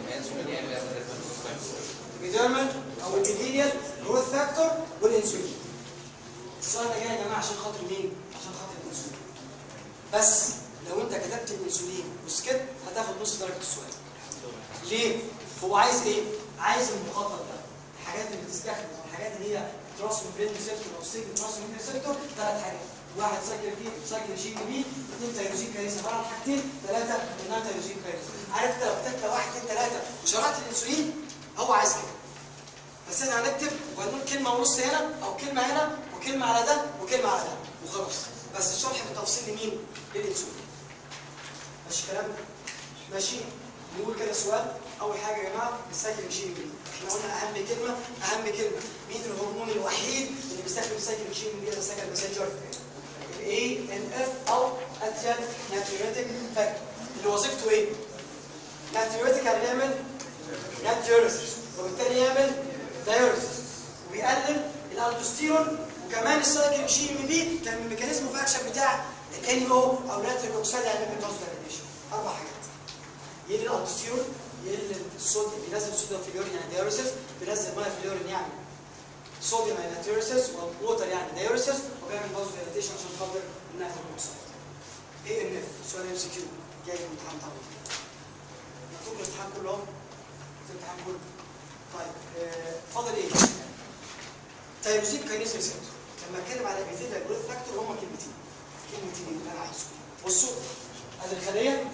بيدرمال او البيديريال جروث فاكتور والانسولين السؤال ده جاي يا جماعه عشان خاطر مين عشان خاطر الانسولين بس لو انت كتبت الانسولين وسكت هتاخد نص درجه السؤال ليه هو عايز ايه عايز المخطط ده الحاجات اللي بتستخدم الحاجات اللي هي ترانسميبرين ريسبتور او سيجن ترانسميبرين ريسبتور ثلاث حاجات واحد سايكل فيه سايكل جي بي بي اثنين تيروزين كاينيز عباره عن حاجتين ثلاثه منها تيروزين كاينيز عارف انت لو كتبت واحد اثنين ثلاثه وشرحت الانسولين هو عايز كده بس احنا هنكتب وهنقول كلمه ونص هنا او كلمه هنا وكلمه على ده وكلمه على ده وخلاص بس الشرح بالتفصيل لمين؟ للانسولين ماشي كلام ماشي نقول كده سؤال اول حاجه يا جماعه السايكل ماشين مين احنا قلنا اهم كلمه اهم كلمه مين الهرمون الوحيد اللي بيستخدم السايكل ماشين مين السايكل ماسنجر الاي ان اف او اتيان ناتريوتيك فاكتور اللي وظيفته ايه؟ ناتريوتيك يعني يعمل ناتيوريسيس وبالتالي يعمل دايوريسيس وبيقلل الالدوستيرون وكمان السايكل ماشين ام بي كان من الميكانيزم اوف اكشن بتاع الان او او ناتريك اوكسيد يعني من فازودايليشن اربع حاجات يقلل الالدوستيرون يقلل الصوديوم بينزل الصوديوم في اليورين يعني دايوريسيس بينزل ميه في اليورين يعني صوديوم يعني ناتيوريسيس ووتر يعني دايوريسيس وبيعمل فازودايليشن عشان خاطر الناتريك اوكسيد اي ان اف سؤال ام سي كيو جاي في الامتحان طبعا مكتوب الامتحان كله اهو الامتحان كله طيب آه، فاضل ايه؟ تايروزين كاينيز ريسبتور لما اتكلم على ابيثيليال جروث فاكتور هما كلمتين كلمتين اللي انا عايزه بصوا ادي الخليه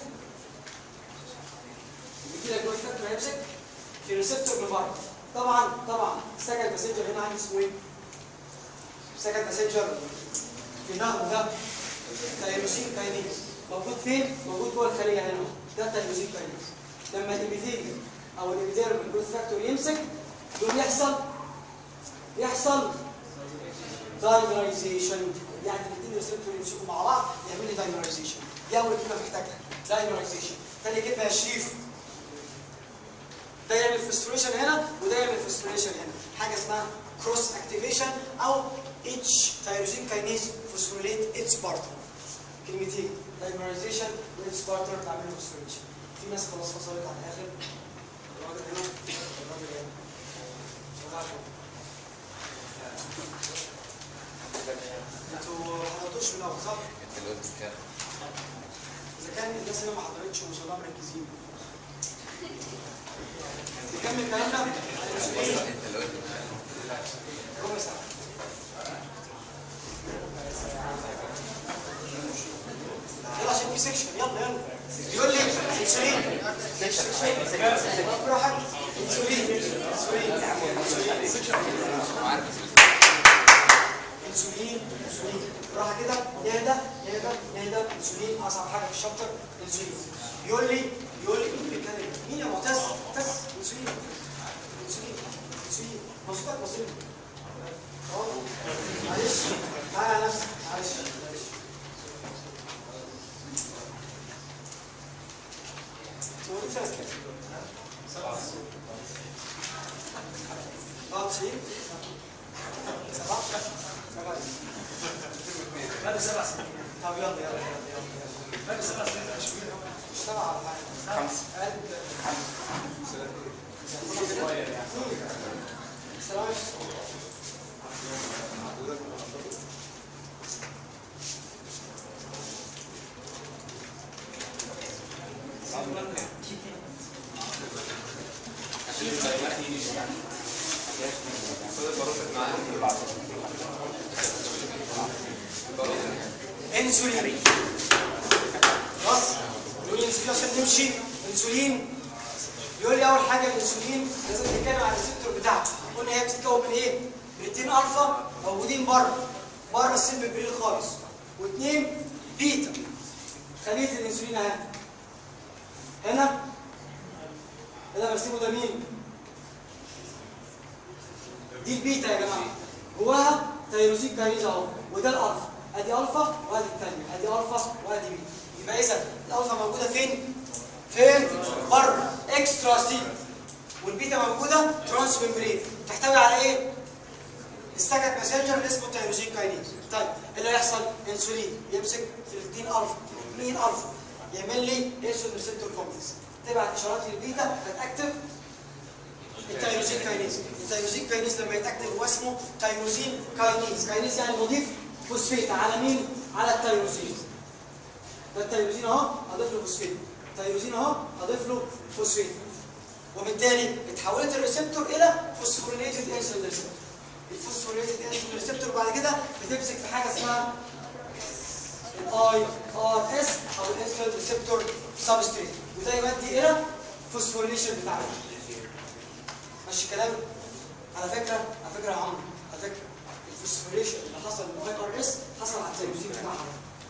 ابيثيليال جروث فاكتور هيمسك في ريسبتور بفايت طبعا طبعا سكند ماسنجر هنا عندي اسمه ايه؟ سكند ماسنجر في نهر ده تايروزين كاينيز موجود فين؟ موجود جوه الخليه هنا ده تايروزين كاينيز لما الابيثيليال او الابيثيليال جروث فاكتور يمسك دول يحصل يحصل دايمرايزيشن يعني الاثنين ريسبتور يمسكوا مع بعض يعمل لي دايمرايزيشن دي اول كلمه محتاجها دايمرايزيشن ثاني كلمه يا شريف ده يعمل فستريشن هنا وده يعمل فستريشن هنا حاجه اسمها كروس اكتيفيشن او اتش تايروزين كاينيز فوسفوريليت اتس بارتر كلمتين دايمرايزيشن واتس بارتر بعمل فوسفوريليشن في ناس خلاص فصلت على الاخر الراجل هنا الراجل هنا شغال انتوا ما حضرتوش من الاول صح؟ انت اللي قلت كده اذا كان الناس هنا ما حضرتش وما شاء الله مركزين نكمل كلامنا على الانسولين انت اللي قلت ربع ساعه يلا عشان في سكشن يلا يلا بيقول لي انسولين براحتك انسولين انسولين عارف انسولين انسولين راح كده يهدى يهدى يهدى انسولين اصعب حاجه في الشابتر انسولين يقول لي يقول لي مين بيتكلم مين يا معتز معتز انسولين انسولين انسولين مصدق بسيط اه معلش تعالى على نفسك معلش معلش هو انت سنه كام؟ سبعة سنين سبعة سبعة بعد سبع سنين طب يلا يلا يلا يلا بعد سبع سنين عشرين مش سبعة على حاجة خمسة قد صغير يعني سلام انسولين خلاص يقول لي انسولين عشان نمشي انسولين يقول لي اول حاجه الانسولين لازم نتكلم عن الريسبتور بتاعته قلنا هي بتتكون من ايه؟ من اتنين الفا موجودين بره بره السيل بريل خالص واثنين بيتا خليه الانسولين اهي هنا هنا برسمه ده مين؟ دي البيتا يا جماعه جواها تيروزين كاينيز اهو وده الالفا ادي الفا وادي الثانيه ادي الفا وادي بيتا يبقى اذا الالفا موجوده فين؟ فين؟ بره اكسترا سيل والبيتا موجوده ترانس ممبرين تحتوي على ايه؟ السكت ماسنجر اللي اسمه تيروزين كاينيز طيب إيه اللي هيحصل انسولين يمسك في الاثنين الفا مين الفا يعمل لي انسولين ريسبتور كومبلكس تبعت اشارات للبيتا فتاكتف التيروزين كاينيز التيروزين كاينيز لما يتاكتف هو اسمه تيروزين كاينيز كاينيز يعني مضيف فوسفيت على مين على التيروزين ده التيروزين اهو هضيف له فوسفيت التيروزين اهو هضيف له فوسفيت وبالتالي اتحولت الريسبتور الى فوسفوريليتد انسولين ريسبتور الفوسفوريليتد انسولين ريسبتور بعد كده بتمسك في حاجه اسمها الاي ار اس او الانسولين ريسبتور سبستريت وده يؤدي الى فوسفوريليشن بتاعه ماشي كلام على فكره على فكره يا عمرو على فكره الفوسفوريشن اللي حصل من الاي ار اس حصل على التيروزين بتاعها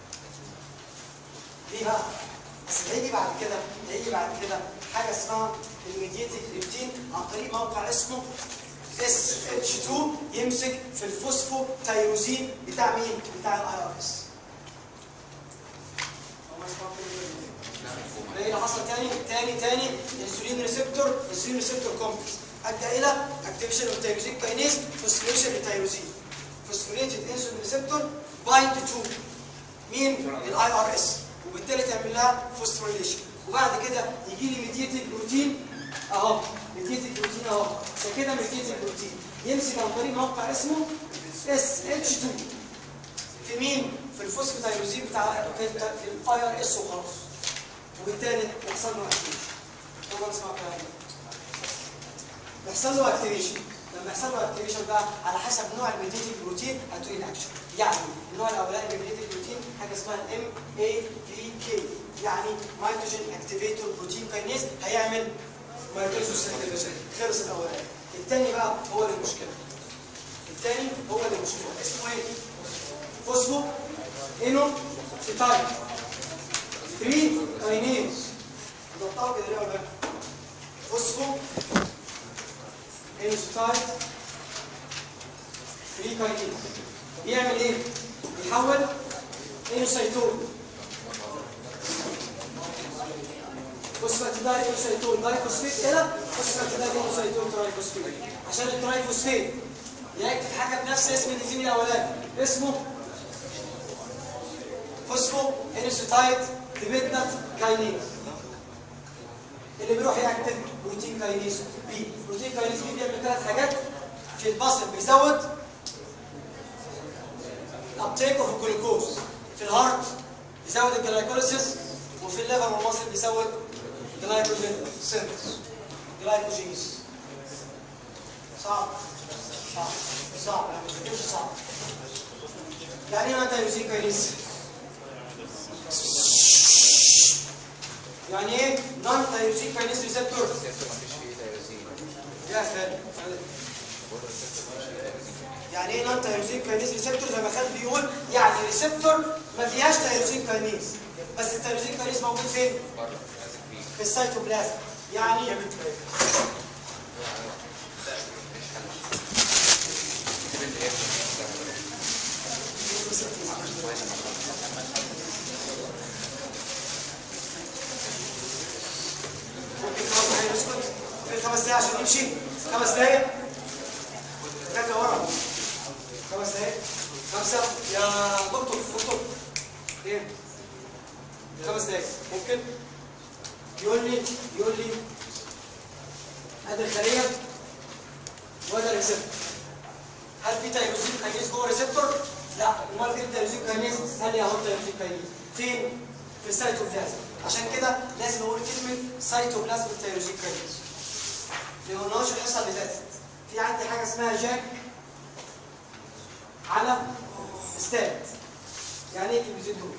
ليه بقى؟ بس هيجي بعد كده هيجي بعد كده حاجه اسمها الميديتيك ريبتين عن طريق موقع اسمه اس اتش 2 يمسك في الفوسفو تيروزين بتاع مين؟ بتاع الاي ار اس. ايه اللي حصل تاني؟ تاني تاني انسولين ريسبتور انسولين ريسبتور كومبلكس ادى الى اكتيفيشن اوف تيروزين كاينيز فوسفوريشن للتيروزين فوسفوريتد انسولين ريسبتور بايند تو مين؟ الاي ار اس وبالتالي تعمل لها فوسفوريليشن وبعد كده يجي لي ميديتد بروتين اهو ميديتد بروتين اهو ده كده ميديتد بروتين يمسك عن طريق موقع اسمه اس اتش 2 في مين؟ في الفوسفوتايروزين بتاع في الاي ار اس وخلاص وبالتالي يحصل له اكتيفيشن طبعا اسمع الكلام ده يحصل له اكتيفيشن لما يحصل له اكتيفيشن بقى على حسب نوع الميديتيك بروتين هتقول اكشن يعني النوع الاولاني من الميديتيك بروتين حاجه اسمها الام اي بي كي يعني ميتوجين اكتيفيتور بروتين كاينيز هيعمل ميتوزوس اكتيفيشن خلص الاولاني الثاني بقى هو اللي المشكله الثاني هو اللي المشكله اسمه ايه؟ فوسفو انو سيتايل 3 كاينيز نضطر كده ليه ولا لا؟ فوسفو انسوتايد 3 كاينيز بيعمل ايه؟ بيحول انوسيتون فوسفاتيداي انوسيتون دايفوسفيت الى فوسفاتيداي انوسيتون ترايفوسفيت عشان الترايفوسفيت يكتب حاجه بنفس اسم الانزيم الاولاني اسمه فوسفو انوسيتايد ديبيتنت كاينيز اللي بيروح يكتب بروتين كاينيز بي بروتين كاينيز بي بيعمل ثلاث حاجات في البصل بيزود الابتيك اوف الجلوكوز في الهارت بيزود الجلايكوليسيس وفي الليفر والمصل بيزود جلايكوجين سينثيس جلايكوجينيس صعب صعب صعب مش صعب يعني ايه انت يوزين كاينيز يعني ايه نون تايروزين كاينيز ريسبتور السيستم مفيش فيه تيروزين يا خالد يعني ايه نون تايروزين كاينيز ريسبتور زي ما خالد بيقول يعني ريسبتور ما فيهاش تايروزين كاينيز بس التايروزين كاينيز موجود فين؟ بره لازم فيه في السيتوبلازم يعني كتب انت ايه ممكن تقعد معايا نسكت في خمس دقايق عشان نمشي خمس دقايق رجع ورا خمس دقايق خمسة يا دكتور دكتور ايه خمس دقايق ممكن يقول لي يقول لي ادي الخلية وده الريسبتور هل في تيروزين كاينيز جوه الريسبتور؟ لا امال فين التيروزين كاينيز؟ قال لي اهو التيروزين كاينيز فين؟ في السيتوبلازم عشان كده لازم اقول كلمه سيتوبلازم التيروزين كاينيز ما قلناهاش الحصه اللي فاتت في عندي حاجه اسمها جاك على ستات يعني ايه الكلمتين دول؟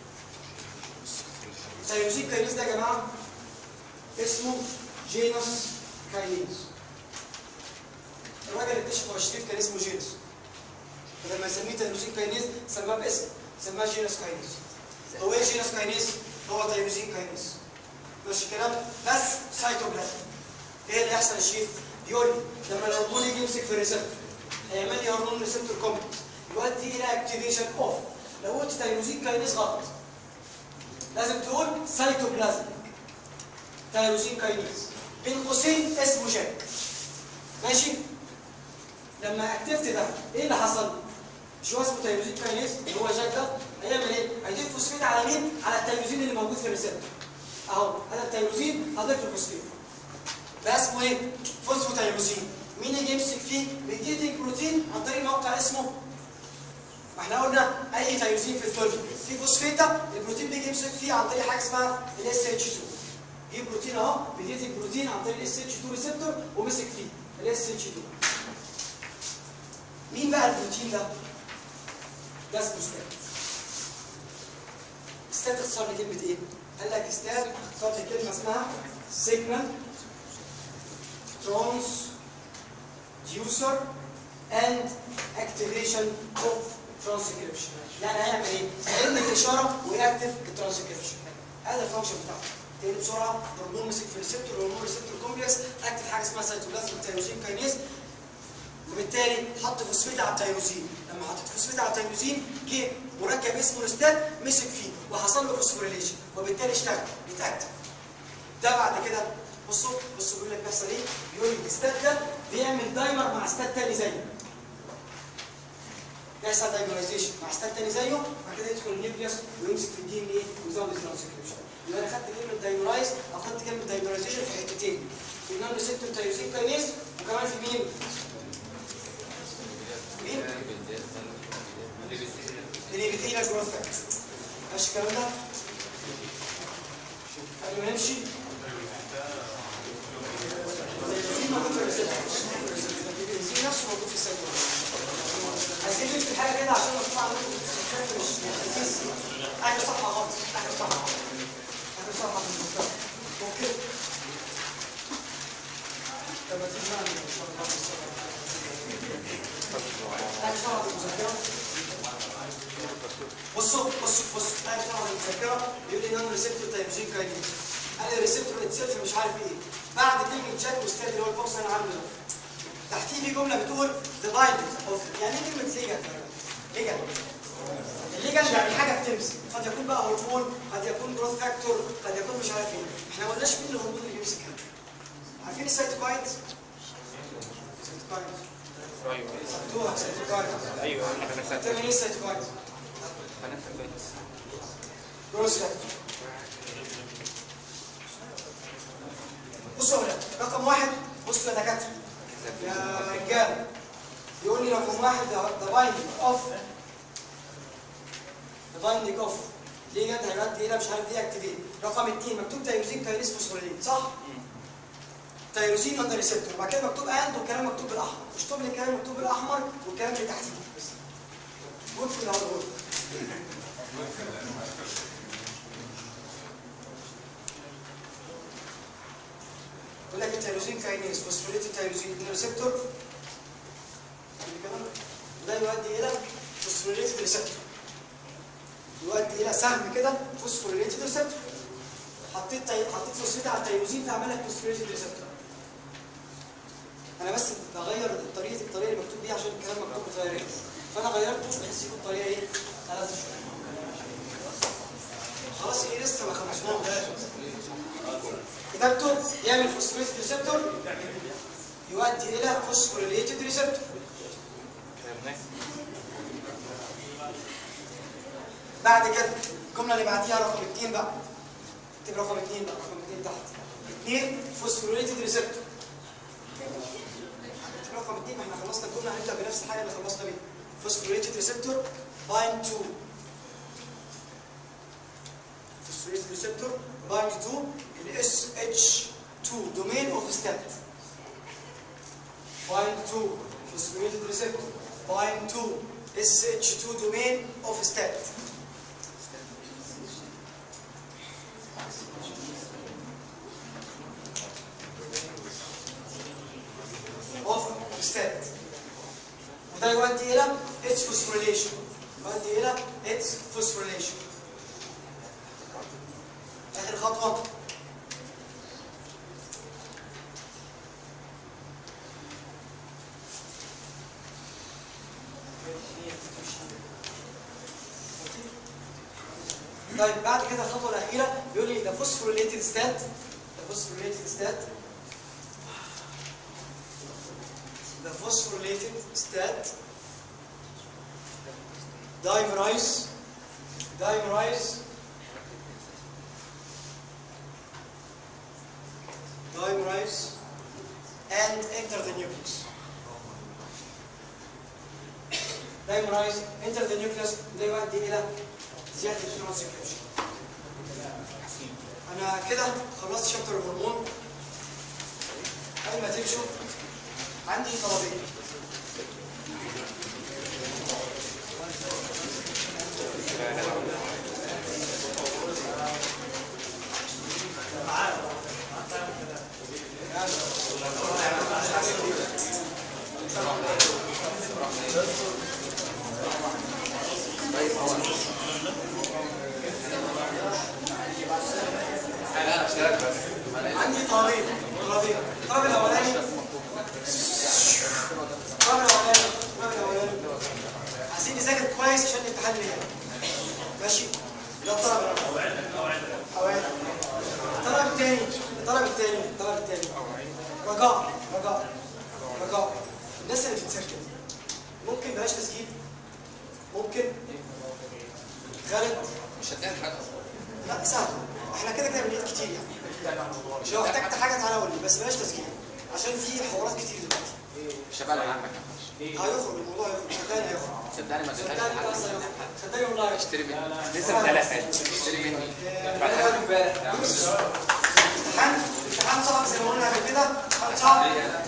التيروزين كاينيز ده يا جماعه اسمه جينوس كاينيز الراجل اللي اكتشفه الشريف كان اسمه جينوس بدل ما يسميه تيروزين كاينيز سماه باسم سماه جينوس كاينيز هو ايه جينوس كاينيز؟ هو تيروزين كاينيز ماشي الكلام بس سايتوبلازم ايه اللي يحصل يا شريف؟ بيقول لي لما الهرمون يجي يمسك في الريسبتور هيعمل لي هرمون ريسبتور كومبلكس يؤدي الى اكتيفيشن اوف لو قلت تيروزين كاينيز غلط لازم تقول سايتوبلازم تيروزين كاينيز بين قوسين اسمه جاك ماشي لما اكتفت ده ايه اللي حصل مش هو اسمه تيروزين كاينيز اللي هو جاك ده هيعمل ايه هيضيف فوسفيت على مين على التيروزين اللي موجود في الريسبتور اهو هذا التيروزين هضيف له فوسفيت ده اسمه ايه فوسفوتيروزين مين يجي يمسك فيه ميديتنج بروتين عن طريق موقع اسمه ما احنا قلنا اي تيروزين في الفيلم في فوسفيتا البروتين بيجي يمسك فيه عن طريق حاجه اسمها الاس اتش 2 دي بروتين اهو ميديتنج بروتين عن طريق الاس اتش 2 ريسبتور ومسك فيه الاس اتش 2 مين بقى البروتين ده؟ ده اسمه ستات ستات اختصار لكلمه ايه؟ قال لك ستات اختصار لكلمه اسمها سيجنال ترانس inducer and activation of transcription يعني هيعمل ايه؟ هيرمي الاشاره ويأكتف الترانسكريبشن هذا الفانكشن بتاعه تاني بسرعه هرمون مسك في الريسبتور هرمون ريسبتور كومبلكس اكتف حاجه اسمها سيتوبلازم تيروزين كاينيز وبالتالي حط فوسفيت على التيروزين لما حطيت فوسفيت على التيروزين جه مركب اسمه الاستات مسك فيه وحصل له فوسفوريليشن وبالتالي اشتغل بيتاكتف ده بعد كده بصوا بصوا بيقول لك بيحصل ايه؟ بيقول لك الاستات ده بيعمل دايمر مع استات تاني زيه يحصل دايمرايزيشن مع ستات تاني زيه بعد كده يدخل النيوكليوس ويمسك في الدي ان ايه ويزود الترانسكريبشن يبقى انا خدت كلمه دايمرايز او خدت كلمه دايمرايزيشن في حتتين في النون ريسبتور تايروسين كاينيز وكمان في مين؟ مين؟ الابيثيليال جروث فاكتور ماشي الكلام ده؟ قبل ما نمشي البنزين موجود في الريسبتور البنزين نفسه موجود في السيتوبلازم عايزين نكتب حاجه كده عشان مكتوب عندكم في مش تركيز اخر صفحه غلط اخر صفحه اخر صفحه في المكتب ممكن طب ما تيجي نعمل ان شاء الله في الصفحه اخر صفحه في المذكره بصوا بصوا بصوا اخر صفحه في المذكره بيقول لي نون ريسبتور تايمجين كاينيز انا الريسبتور اتسيلف مش عارف ايه بعد كلمه شات وستاد اللي هو البوكس انا عامله ده تحتيه في جمله بتقول the binding of يعني ايه كلمه ليجند ليجند الليجند يعني حاجه بتمسك قد يكون بقى هرمون قد يكون جروث فاكتور قد يكون مش عارف ايه احنا ما قلناش مين الهرمون اللي بيمسكها عارفين السيتوكاينز السيتوكاينز ايوه خدتوها السيتوكاينز ايوه انا تعمل ايه السيتوكاينز جروث فاكتور بصوا يا ولاد رقم واحد بصوا يا دكاتره يا رجاله يقول لي رقم واحد ذا بايندينج اوف ذا بايندينج اوف ليه جت هيؤدي الى مش عارف ايه اكتيفيت رقم اثنين مكتوب تيروزين كاينيز فوسفوريليت صح؟ تيروزين اند ريسبتور بعد كده مكتوب اند والكلام مكتوب بالاحمر اشطب لي الكلام مكتوب بالاحمر والكلام اللي تحتيه جود في الهارد يقول لك التيروزين كاينيز فوسفوريليت التيروزين ريسبتور ده يؤدي الى فوسفوريليتد ريسبتور يؤدي الى سهم كده فوسفوريليتد ريسبتور حطيت تي... حطيت فوسفوريت على التيروزين فعمل لك فوسفوريليتد ريسبتور انا بس بغير طريقه الطريقه اللي مكتوب بيها عشان الكلام مكتوب بطريقه ايه فانا غيرته بحيث يكون طريقه ايه ثلاث شويه خلاص ايه لسه ما خلصناش كتابته يعمل فوسفوريليتد ريسبتور يؤدي الى فوسفوريليتد ريسبتور بعد كده الجمله اللي بعديها رقم اثنين بقى اكتب رقم اثنين بقى رقم اثنين تحت اثنين فوسفوريليتد ريسبتور اكتب رقم اثنين ما احنا خلصنا الجمله هنبدا بنفس الحاجه اللي خلصنا بيها فوسفوريليتد ريسبتور بايند تو فوسفوريليتد ريسبتور بايند تو الاس اتش 2 دومين اوف ستات بايند تو فوسفوريليتد ريسبتور بايند تو SH2 domain of stat. of stat. وده يؤدي الى its phosphorylation. يؤدي الى its phosphorylation. اخر خطوه طيب بعد كده الخطوه الاخيره بيقول لي the phosphorylated stat the phosphorylated stat the phosphorylated stat dimerize dimerize dimerize and enter the nucleus dimerize enter the nucleus ده يؤدي الى زياده الترانسكريبشن انا كده خلصت شابتر الهرمون قبل ما تمشوا عندي طلبين انا اشترك بس عندي طلبين طلبين الطلب الاولاني الطلب الاولاني الطلب الاولاني عايزين نذاكر كويس عشان الامتحان اللي جاي ماشي ده الطلب الاول اوعد الطلب الثاني الطلب الثاني الطلب الثاني رجاء رجاء رجاء الناس اللي بتتسجل ممكن بلاش تسجيل ممكن غلط مش هتلاقي حد لا سهل احنا كده كده بنعيد كتير يعني لو احتجت حاجه تعالى قول لي بس بلاش تسجيل عشان في حوارات كتير دلوقتي الشباب اللي عندك هيخرج الموضوع هيخرج صدقني هيخرج صدقني ما صدقني تديهاش بس لحد هيخرج صدقني والله هيخرج اشتري مني لسه ثلاث اشتري مني امتحان امتحان صعب زي ما قلنا قبل كده امتحان صعب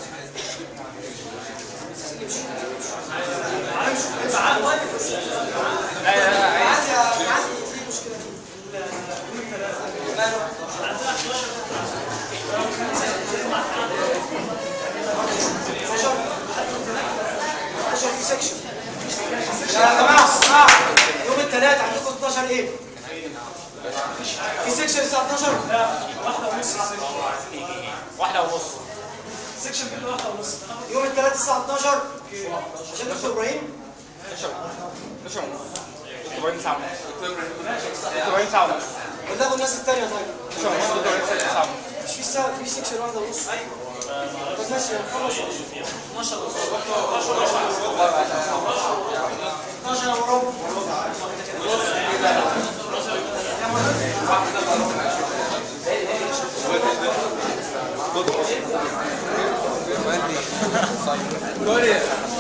عندي عندي في مشكله فيه ماله 12 في سكشن يا جماعه اسمعوا يوم الثلاث هناخد 12 ايه؟ في سكشن الساعه 12 واحدة ونص سكشن كله واحده ونص يوم الثلاث الساعه 12 عشان دكتور ابراهيم اشرب اشرب ونص 40 ساعة ونص 40 ساعة ونص بلغوا الناس الثانيه طيب اشرب ونص 40 ساعة ونص مش في ساعه في سكشن واحده ونص ايوه طب ماشي نخلص 12 12 وربع Glória!